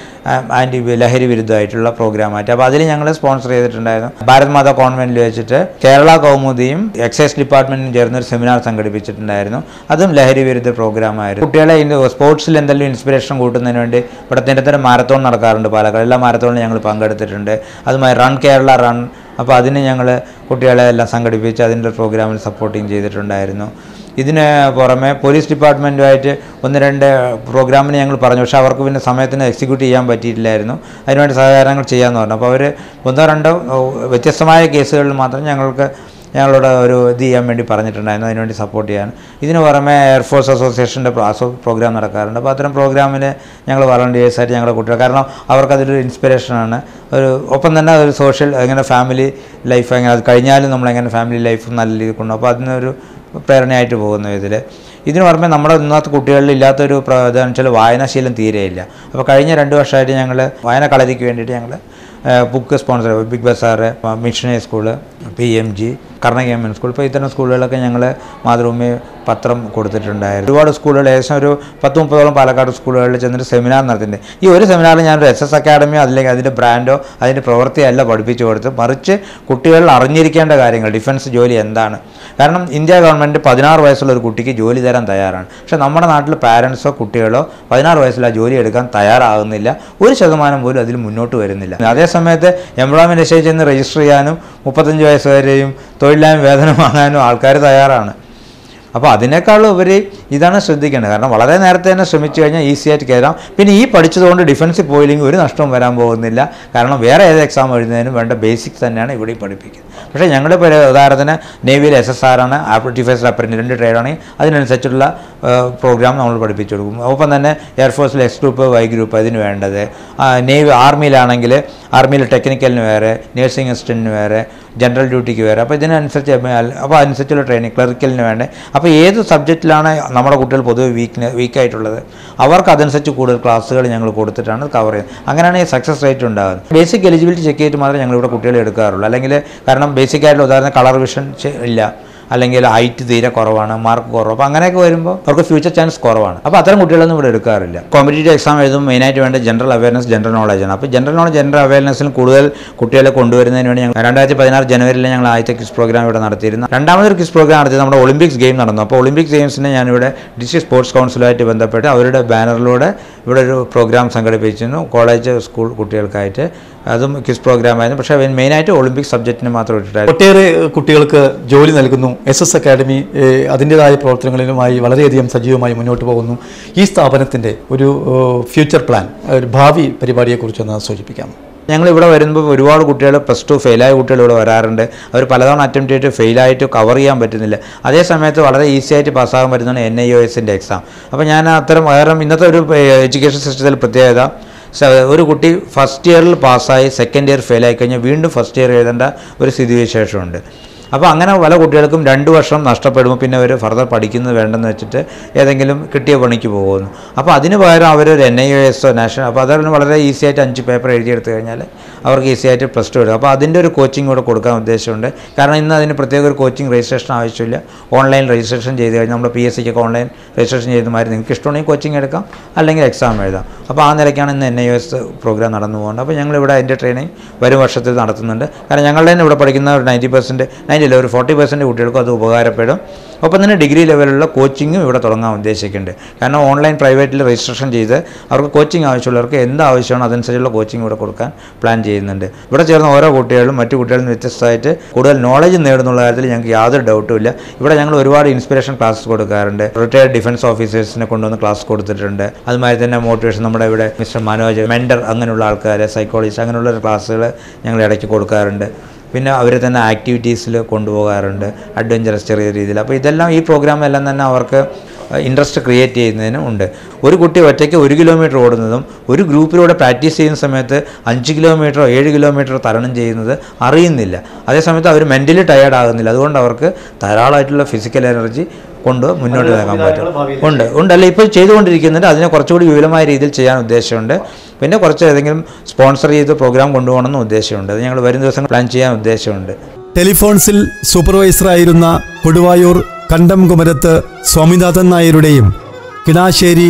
ആൻറ്റി ലഹരി വിരുദ്ധമായിട്ടുള്ള പ്രോഗ്രാമായിട്ട് അപ്പോൾ അതിൽ ഞങ്ങൾ സ്പോൺസർ ചെയ്തിട്ടുണ്ടായിരുന്നു ഭാരത് മാതാ കോൺവെൻറ്റിൽ വെച്ചിട്ട് കേരള കൗമുദിയും എക്സൈസ് ഡിപ്പാർട്ട്മെൻറ്റും ചേർന്ന് ഒരു സെമിനാർ സംഘടിപ്പിച്ചിട്ടുണ്ടായിരുന്നു അതും ലഹരി വിരുദ്ധ പ്രോഗ്രാമായിരുന്നു കുട്ടികളെ സ്പോർട്സിൽ എന്തെങ്കിലും ഇൻസ്പിറേഷൻ കൂട്ടുന്നതിന് വേണ്ടി ഇവിടെ നിരന്തരം മാരത്തോൺ നടക്കാറുണ്ട് പാലക്കാട് എല്ലാ മാരത്തോണിലും ഞങ്ങൾ പങ്കെടുത്തിട്ടുണ്ട് അതുമായി റൺ കേരള റൺ അപ്പോൾ അതിന് ഞങ്ങൾ കുട്ടികളെ എല്ലാം സംഘടിപ്പിച്ച് അതിൻ്റെ പ്രോഗ്രാമിൽ സപ്പോർട്ടിങ് ചെയ്തിട്ടുണ്ടായിരുന്നു ഇതിന് പുറമെ പോലീസ് ഡിപ്പാർട്ട്മെൻറ്റുമായിട്ട് ഒന്ന് രണ്ട് പ്രോഗ്രാമിന് ഞങ്ങൾ പറഞ്ഞു പക്ഷേ അവർക്ക് പിന്നെ സമയത്തിന് എക്സിക്യൂട്ട് ചെയ്യാൻ പറ്റിയിട്ടില്ലായിരുന്നു അതിനുവേണ്ടി സഹകാരങ്ങൾ ചെയ്യാമെന്ന് പറഞ്ഞു അപ്പോൾ അവർ ഒന്നോ രണ്ടോ ഓ, വ്യത്യസ്തമായ കേസുകളിൽ മാത്രം ഞങ്ങൾക്ക് ഞങ്ങളോട് ഒരു ഇത് ചെയ്യാൻ വേണ്ടി പറഞ്ഞിട്ടുണ്ടായിരുന്നു അതിനുവേണ്ടി സപ്പോർട്ട് ചെയ്യാൻ ഇതിന് പുറമെ എയർഫോഴ്സ് അസോസിയേഷൻ്റെ പ്രോഗ്രാം നടക്കാറുണ്ട് അപ്പോൾ അത്തരം പ്രോഗ്രാമിന് ഞങ്ങൾ വളണ്ടിയേഴ്സായിട്ട് ഞങ്ങളുടെ കുട്ടികൾ കാരണം അവർക്കതൊരു ഇൻസ്പിറേഷനാണ് ഒരു ഒപ്പം തന്നെ ഒരു സോഷ്യൽ എങ്ങനെ ഫാമിലി ലൈഫ് എങ്ങനെ അത് കഴിഞ്ഞാലും നമ്മളെങ്ങനെ ഫാമിലി ലൈഫ് നല്ല രീതിയിൽ കൊണ്ടു അപ്പോൾ അതിനൊരു പ്രേരണയായിട്ട് പോകുന്നു ഇതിൽ ഇതിന് പുറമെ നമ്മുടെ ഇന്നത്തെ കുട്ടികളിൽ ഇല്ലാത്തൊരു പ്ര- ഇതാണെന്ന് വെച്ചാൽ വായനാശീലം തീരെയില്ല അപ്പോൾ കഴിഞ്ഞ രണ്ട് വർഷമായിട്ട് ഞങ്ങൾ വായന കളരിക്ക് വേണ്ടിയിട്ട് ഞങ്ങൾ book sponsor Big Bazaar missionary school P M G കർണക എം എൻ സ്കൂൾ ഇപ്പോൾ ഇത്തരം സ്കൂളുകളൊക്കെ ഞങ്ങൾ മാതൃഭൂമി പത്രം കൊടുത്തിട്ടുണ്ടായിരുന്നു ഒരുപാട് സ്കൂളുകൾ ഏകദേശം ഒരു പത്ത് മുപ്പതോളം പാലക്കാട് സ്കൂളുകളിൽ ചെന്നിട്ട് സെമിനാർ നടത്തിയിട്ടുണ്ട് ഈ ഒരു സെമിനാറിൽ ഞാനൊരു എസ് എസ് അക്കാഡമിയോ അല്ലെങ്കിൽ അതിൻ്റെ ബ്രാൻഡോ അതിൻ്റെ പ്രവൃത്തിയല്ല പഠിപ്പിച്ചു കൊടുത്ത് മറിച്ച് കുട്ടികൾ അറിഞ്ഞിരിക്കേണ്ട കാര്യങ്ങൾ ഡിഫൻസ് ജോലി എന്താണ് കാരണം ഇന്ത്യ ഗവൺമെൻറ് പതിനാറ് വയസ്സുള്ള ഒരു കുട്ടിക്ക് ജോലി തരാൻ തയ്യാറാണ് പക്ഷേ നമ്മുടെ നാട്ടിൽ പാരൻസോ കുട്ടികളോ പതിനാറ് വയസ്സിൽ ആ ജോലി എടുക്കാൻ തയ്യാറാകുന്നില്ല ഒരു ശതമാനം പോലും അതിൽ മുന്നോട്ട് വരുന്നില്ല അതേസമയത്ത് എംപ്ലോയ്മെൻറ്റ് എക്സ്ചേഞ്ച് ചെന്ന് രജിസ്റ്റർ ചെയ്യാനും മുപ്പത്തഞ്ച് വയസ്സ് വരെയും തൊഴിലില്ലായ്മ വേതനം വാങ്ങാനും ആൾക്കാർ തയ്യാറാണ് അപ്പോൾ അതിനേക്കാളും ഉപരി ഇതാണ് ശ്രദ്ധിക്കേണ്ടത് കാരണം വളരെ നേരത്തെ തന്നെ ശ്രമിച്ചു കഴിഞ്ഞാൽ ഈസി ആയിട്ട് കയറാം പിന്നെ ഈ പഠിച്ചതുകൊണ്ട് ഡിഫൻസിൽ പോയില്ലെങ്കിൽ ഒരു നഷ്ടവും വരാൻ പോകുന്നില്ല കാരണം വേറെ ഏത് എക്സാം എഴുതുന്നതിനും വേണ്ട ബേസിക്സ് തന്നെയാണ് ഇവിടെ പഠിപ്പിക്കുന്നത് പക്ഷേ ഞങ്ങളുടെ ഇപ്പോൾ ഉദാഹരണത്തിന് നേവിയിൽ എസ് എസ് ആർ ആണ് ഡിഫൻസ് അപ്പറിൻ്റെ രണ്ട് ട്രേഡാണെങ്കിൽ അതിനനുസരിച്ചുള്ള പ്രോഗ്രാം നമ്മൾ പഠിപ്പിച്ചു കൊടുക്കും ഒപ്പം തന്നെ എയർഫോഴ്സിൽ എക്സ് ഗ്രൂപ്പ് വൈ ഗ്രൂപ്പ് അതിന് വേണ്ടത് ആ, നേവി ആർമിയിലാണെങ്കിൽ ആർമിയിൽ ടെക്നിക്കലിന് വേറെ നേഴ്സിംഗ് അസിസ്റ്റൻറ്റിന് വേറെ ജനറൽ ഡ്യൂട്ടിക്ക് വേറെ അപ്പോൾ ഇതിനനുസരിച്ച് അപ്പോൾ അനുസരിച്ചുള്ള ട്രെയിനിങ് ക്ലറിക്കലിന് വേണ്ടേ അപ്പോൾ ഏത് സബ്ജക്റ്റിലാണ് നമ്മുടെ കുട്ടികൾ പൊതുവെ വീക്ക് വീക്കായിട്ടുള്ളത് അവർക്ക് അതനുസരിച്ച് കൂടുതൽ ക്ലാസ്സുകൾ ഞങ്ങൾ കൊടുത്തിട്ടാണ് കവർ ചെയ്യുന്നത് അങ്ങനെയാണ് ഈ സക്സസ് റേറ്റ് ഉണ്ടാകുന്നത് ബേസിക് എലിജിബിലിറ്റി ചെക്ക് ചെയ്തിട്ട് മാത്രമേ ഞങ്ങളിവിടെ കുട്ടികളെ എടുക്കാറുള്ളൂ അല്ലെങ്കിൽ കാരണം ബേസിക് ആയിട്ടുള്ള ഉദാഹരണം കളർ വിഷൻ ഇല്ല അല്ലെങ്കിൽ ഹൈറ്റ് തീരെ കുറവാണ് മാർക്ക് കുറവ് അപ്പോൾ അങ്ങനെയൊക്കെ വരുമ്പോൾ അവർക്ക് ഫ്യൂച്ചർ ചാൻസ് കുറവാണ് അപ്പോൾ അത്തരം കുട്ടികളൊന്നും ഇവിടെ എടുക്കാറില്ല കോമ്പറ്റേറ്റീവ് എക്സാം എഴുതുമ്പോൾ മെയിനായിട്ട് വേണ്ട ജനറൽ അവയർനെസ് ജനറൽ നോളജാണ് അപ്പോൾ ജനറൽ നോളജ് ജനറൽ അവയർനെസ്സിൽ കൂടുതൽ കുട്ടികളെ കൊണ്ടുവരുന്നതിന് വേണ്ടി ഞങ്ങൾ രണ്ടായിരത്തി പതിനാറ് ജനുവരിയിൽ ഞങ്ങൾ ആദ്യത്തെ ക്വിസ് പ്രോഗ്രാം ഇവിടെ നടത്തിയിരുന്നു രണ്ടാമതൊരു ക്വിസ് പ്രോഗ്രാം നടത്തി നമ്മുടെ ഒളിമ്പിക്സ് ഗെയിം നടന്നു അപ്പോൾ ഒളിമ്പിക്സ് ഗെയിംസിനെ ഞാനിവിടെ ഡിസ്ട്രിക്ട് സ്പോർട്സ് കൗൺസിലുമായിട്ട് ബന്ധപ്പെട്ട് അവരുടെ ബാനറിലൂടെ ഇവിടെ ഒരു പ്രോഗ്രാം സംഘടിപ്പിച്ചിരുന്നു കോളേജ് സ്കൂൾ കുട്ടികൾക്കായിട്ട് അതും ക്വിസ് പ്രോഗ്രാമായിരുന്നു പക്ഷേ മെയിനായിട്ട് ഒളിമ്പിക്സ് സബ്ജക്റ്റിന് മാത്രം ഇട്ടിട്ടായിരുന്നു ഒട്ടേറെ കുട്ടികൾക്ക് ജോലി നൽകുന്നു എസ് എസ് അക്കാഡമി ഏഹ്, അതിൻ്റെതായ പ്രവർത്തനങ്ങളിലുമായി വളരെയധികം സജീവമായി മുന്നോട്ട് പോകുന്നു ഈ സ്ഥാപനത്തിൻ്റെ ഒരു ഏഹ്, ഫ്യൂച്ചർ പ്ലാൻ ഒരു ഭാവി പരിപാടിയെക്കുറിച്ചൊന്ന് സൂചിപ്പിക്കാം ഞങ്ങൾ ഇവിടെ വരുമ്പോൾ ഒരുപാട് കുട്ടികൾ പ്ലസ് ടു ഫെയിലായ കുട്ടികൾ ഇവിടെ വരാറുണ്ട് അവർ പലതവണ അറ്റംപ്റ്റ് ചെയ്തിട്ട് ഫെയിലായിട്ട് കവർ ചെയ്യാൻ പറ്റുന്നില്ല അതേ സമയത്ത് വളരെ ഈസി ആയിട്ട് പാസ്സാകാൻ പറ്റുന്നതാണ് എൻ ഐ ഒ എസിൻ്റെ എക്സാം അപ്പോൾ ഞാൻ അത്തരം കാരണം ഇന്നത്തെ ഒരു എഡ്യൂക്കേഷൻ സിസ്റ്റത്തിൽ പ്രത്യേകത സ- ഒരു കുട്ടി ഫസ്റ്റ് ഇയറിൽ പാസ്സായി സെക്കൻഡ് ഇയർ ഫെയിലായി കഴിഞ്ഞാൽ വീണ്ടും ഫസ്റ്റ് ഇയർ എഴുതേണ്ട ഒരു സ്ഥിതിവിശേഷമുണ്ട് അപ്പോൾ അങ്ങനെ പല കുട്ടികൾക്കും രണ്ട് വർഷം നഷ്ടപ്പെടുമ്പോൾ പിന്നെ അവർ ഫർദർ പഠിക്കുന്നത് വേണ്ടെന്ന് വെച്ചിട്ട് ഏതെങ്കിലും കിട്ടിയ പണിക്ക് പോകുന്നു അപ്പോൾ അതിന് പകരം അവർ ഒരു എൻ ഐ എസോ നാഷണൽ അപ്പോൾ അതാണ് വളരെ ഈസി ആയിട്ട് അഞ്ച് പേപ്പർ എഴുതിയെടുത്ത് കഴിഞ്ഞാൽ അവർക്ക് ഈസി ആയിട്ട് പ്ലസ് ടു എടുക്കും അപ്പോൾ അതിൻ്റെ ഒരു കോച്ചിങ് കൂടെ കൊടുക്കാൻ ഉദ്ദേശമുണ്ട് കാരണം ഇന്ന് അതിന് പ്രത്യേക ഒരു കോച്ചിങ് രജിസ്ട്രേഷൻ ആവശ്യമില്ല ഓൺലൈൻ രജിസ്ട്രേഷൻ ചെയ്ത് കഴിഞ്ഞാൽ നമ്മുടെ പി എസ് സിക്കൊക്കെ ഓൺലൈൻ രജിസ്ട്രേഷൻ ചെയ്യുന്ന മാതിരി നിങ്ങൾക്ക് ഇഷ്ടമുണ്ടെങ്കിൽ കോച്ചിങ് എടുക്കാം അല്ലെങ്കിൽ എക്സാം എഴുതാം അപ്പോൾ ആ നിലയ്ക്കാണ് ഇന്ന് എൻ ഐ എസ് പ്രോഗ്രാം നടന്നു പോകുന്നത് അപ്പോൾ ഞങ്ങളിവിടെ അതിൻ്റെ ട്രെയിനിങ് വരും വർഷത്തിൽ നടത്തുന്നുണ്ട് കാരണം ഞങ്ങളുടെ തന്നെ ഇവിടെ പഠിക്കുന്ന ഒരു നയൻറ്റി പെർസെൻറ്റ് നയൻറ്റി അല്ല ഒരു ഫോർട്ടി പെർസെൻറ്റ് കുട്ടികൾക്കും അത് ഉപകാരപ്പെടും ഒപ്പം തന്നെ ഡിഗ്രി ലെവലിലുള്ള കോച്ചിങ്ങും ഇവിടെ തുടങ്ങാൻ ഉദ്ദേശിക്കുന്നുണ്ട് കാരണം ഓൺലൈൻ പ്രൈവറ്റിൽ രജിസ്ട്രേഷൻ ചെയ്ത് അവർക്ക് കോച്ചിങ് ആവശ്യമുള്ളവർക്ക് എന്ത് ആവശ്യമാണോ അതനുസരിച്ചുള്ള കോച്ചിങ് ഇവിടെ കൊടുക്കാൻ പ്ലാൻ ചെയ്യുന്നുണ്ട് ഇവിടെ ചേർന്ന ഓരോ കുട്ടികളും മറ്റു കുട്ടികളിൽ നിന്ന് വ്യത്യസ്തമായിട്ട് കൂടുതൽ നോളജ് നേടുന്നുള്ള കാര്യത്തിൽ ഞങ്ങൾക്ക് യാതൊരു ഡൗട്ടും ഇല്ല ഇവിടെ ഞങ്ങൾ ഒരുപാട് ഇൻസ്പിറേഷൻ ക്ലാസ്സസ് കൊടുക്കാറുണ്ട് റിട്ടയർഡ് ഡിഫൻസ് ഓഫീസേഴ്സിനെ കൊണ്ടുവന്ന് ക്ലാസ് കൊടുത്തിട്ടുണ്ട് അതുമാതിരി തന്നെ മോട്ടിവേഷൻ നമ്മുടെ ഇവിടെ മിസ്റ്റർ മനോജ് മെൻഡർ അങ്ങനെയുള്ള ആൾക്കാർ സൈക്കോളജിസ്റ്റ് അങ്ങനെയുള്ള ക്ലാസ്സുകൾ ഞങ്ങൾ ഇടയ്ക്ക് കൊടുക്കാറുണ്ട് പിന്നെ അവരെ തന്നെ ആക്ടിവിറ്റീസിൽ കൊണ്ടുപോകാറുണ്ട് അഡ്വഞ്ചറസ് ചെറിയ രീതിയിൽ അപ്പോൾ ഇതെല്ലാം ഈ പ്രോഗ്രാം എല്ലാം തന്നെ അവർക്ക് ഇൻട്രസ്റ്റ് ക്രിയേറ്റ് ചെയ്യുന്നതിനും ഉണ്ട് ഒരു കുട്ടി ഒറ്റയ്ക്ക് ഒരു കിലോമീറ്റർ ഓടുന്നതും ഒരു ഗ്രൂപ്പിലൂടെ പ്രാക്ടീസ് ചെയ്യുന്ന സമയത്ത് അഞ്ച് കിലോമീറ്ററോ ഏഴ് കിലോമീറ്ററോ തരണം ചെയ്യുന്നത് അറിയുന്നില്ല അതേസമയത്ത് അവർ മെൻ്റലി ടയേർഡ് ആകുന്നില്ല അതുകൊണ്ട് അവർക്ക് ധാരാളമായിട്ടുള്ള ഫിസിക്കൽ എനർജി കൊണ്ട് മുന്നോട്ട് നീങ്ങാൻ പറ്റും ഉണ്ട് ഉണ്ടല്ല ഇപ്പോൾ ചെയ്തുകൊണ്ടിരിക്കുന്നുണ്ട് അതിനെ കുറച്ചുകൂടി വിപുലമായ രീതിയിൽ ചെയ്യാൻ ഉദ്ദേശമുണ്ട് പിന്നെ കുറച്ച് ഏതെങ്കിലും സ്പോൺസർ ചെയ്ത് പ്രോഗ്രാം കൊണ്ടുപോകണമെന്ന് ഉദ്ദേശമുണ്ട് അത് ഞങ്ങൾ വരും ദിവസങ്ങൾ പ്ലാൻ ചെയ്യാൻ ഉദ്ദേശമുണ്ട് ടെലിഫോൺസിൽ സൂപ്പർവൈസറായിരുന്ന കൊടുവായൂർ കണ്ടം കുമരത്ത് സ്വാമിനാഥൻ നായരുടെയും കിണാശ്ശേരി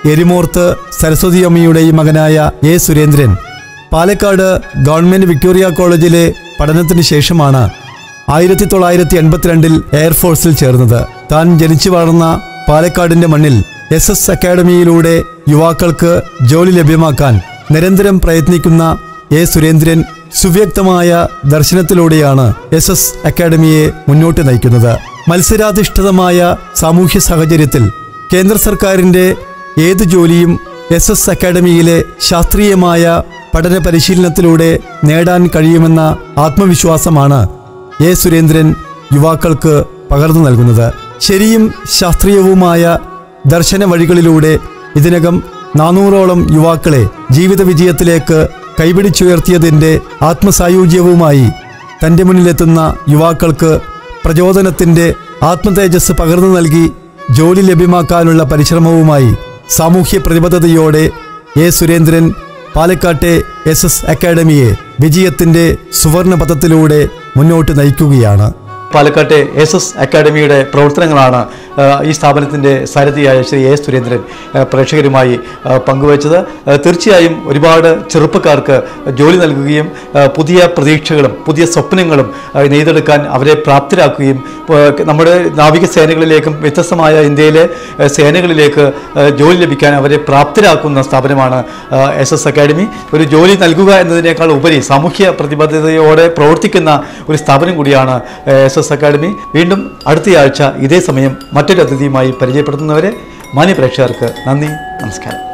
എരിമോർത്ത് സരസ്വതി അമ്മയുടെയും മകനായ A Surendran Palakkad government Victoria കോളേജിലെ പഠനത്തിന് ശേഷമാണ് ആയിരത്തി തൊള്ളായിരത്തി എൺപത്തിരണ്ടിൽ എയർഫോഴ്സിൽ ചേർന്നത് താൻ ജനിച്ചു വളർന്ന പാലക്കാടിന്റെ മണ്ണിൽ എസ് എസ് അക്കാഡമിയിലൂടെ യുവാക്കൾക്ക് ജോലി ലഭ്യമാക്കാൻ നിരന്തരം പ്രയത്നിക്കുന്ന എ സുരേന്ദ്രൻ സുവ്യക്തമായ ദർശനത്തിലൂടെയാണ് എസ് എസ് അക്കാഡമിയെ മുന്നോട്ട് നയിക്കുന്നത് മത്സരാധിഷ്ഠിതമായ സാമൂഹ്യ സാഹചര്യത്തിൽ കേന്ദ്ര സർക്കാരിന്റെ ഏത് ജോലിയും എസ് എസ് അക്കാഡമിയിലെ ശാസ്ത്രീയമായ പഠന പരിശീലനത്തിലൂടെ നേടാൻ കഴിയുമെന്ന ആത്മവിശ്വാസമാണ് എ സുരേന്ദ്രൻ യുവാക്കൾക്ക് പകർന്നു നൽകുന്നത് ശരിയും ശാസ്ത്രീയവുമായ ദർശന വഴികളിലൂടെ ഇതിനകം നാനൂറോളം യുവാക്കളെ ജീവിത വിജയത്തിലേക്ക് കൈപിടിച്ചുയർത്തിയതിൻ്റെ ആത്മസായുജ്യവുമായി തൻ്റെ മുന്നിലെത്തുന്ന യുവാക്കൾക്ക് പ്രചോദനത്തിൻ്റെ ആത്മതേജസ് പകർന്നു നൽകി ജോലി ലഭ്യമാക്കാനുള്ള പരിശ്രമവുമായി സാമൂഹ്യ പ്രതിബദ്ധതയോടെ എ സുരേന്ദ്രൻ പാലക്കാട്ടെ എസ് എസ് അക്കാഡമിയെ വിജയത്തിൻ്റെ സുവർണ പഥത്തിലൂടെ മുന്നോട്ട് നയിക്കുകയാണ് പാലക്കാട്ടെ എസ് എസ് അക്കാഡമിയുടെ പ്രവർത്തനങ്ങളാണ് ആ, ഈ സ്ഥാപനത്തിൻ്റെ സാരഥിയായ ശ്രീ എ സുരേന്ദ്രൻ ആ, പ്രേക്ഷകരുമായി ആ, പങ്കുവച്ചത് ആ, തീർച്ചയായും ഒരുപാട് ചെറുപ്പക്കാർക്ക് ജോലി നൽകുകയും ആ, പുതിയ പ്രതീക്ഷകളും പുതിയ സ്വപ്നങ്ങളും ആ, നെയ്തെടുക്കാൻ അവരെ പ്രാപ്തരാക്കുകയും ആ, നമ്മുടെ നാവികസേനകളിലേക്കും വ്യത്യസ്തമായ ഇന്ത്യയിലെ ആ, സേനകളിലേക്ക് ആ, ജോലി ലഭിക്കാൻ അവരെ പ്രാപ്തരാക്കുന്ന സ്ഥാപനമാണ് എസ് എസ് അക്കാഡമി ഒരു ജോലി നൽകുക എന്നതിനേക്കാൾ ഉപരി സാമൂഹ്യ പ്രതിബദ്ധതയോടെ പ്രവർത്തിക്കുന്ന ഒരു സ്ഥാപനം കൂടിയാണ് എസ് എസ് അക്കാഡമി വീണ്ടും അടുത്തയാഴ്ച ഇതേ സമയം മറ്റൊരു അതിഥിയുമായി പരിചയപ്പെടുത്തുന്നവരെ മാന്യ പ്രേക്ഷകർക്ക് നന്ദി നമസ്കാരം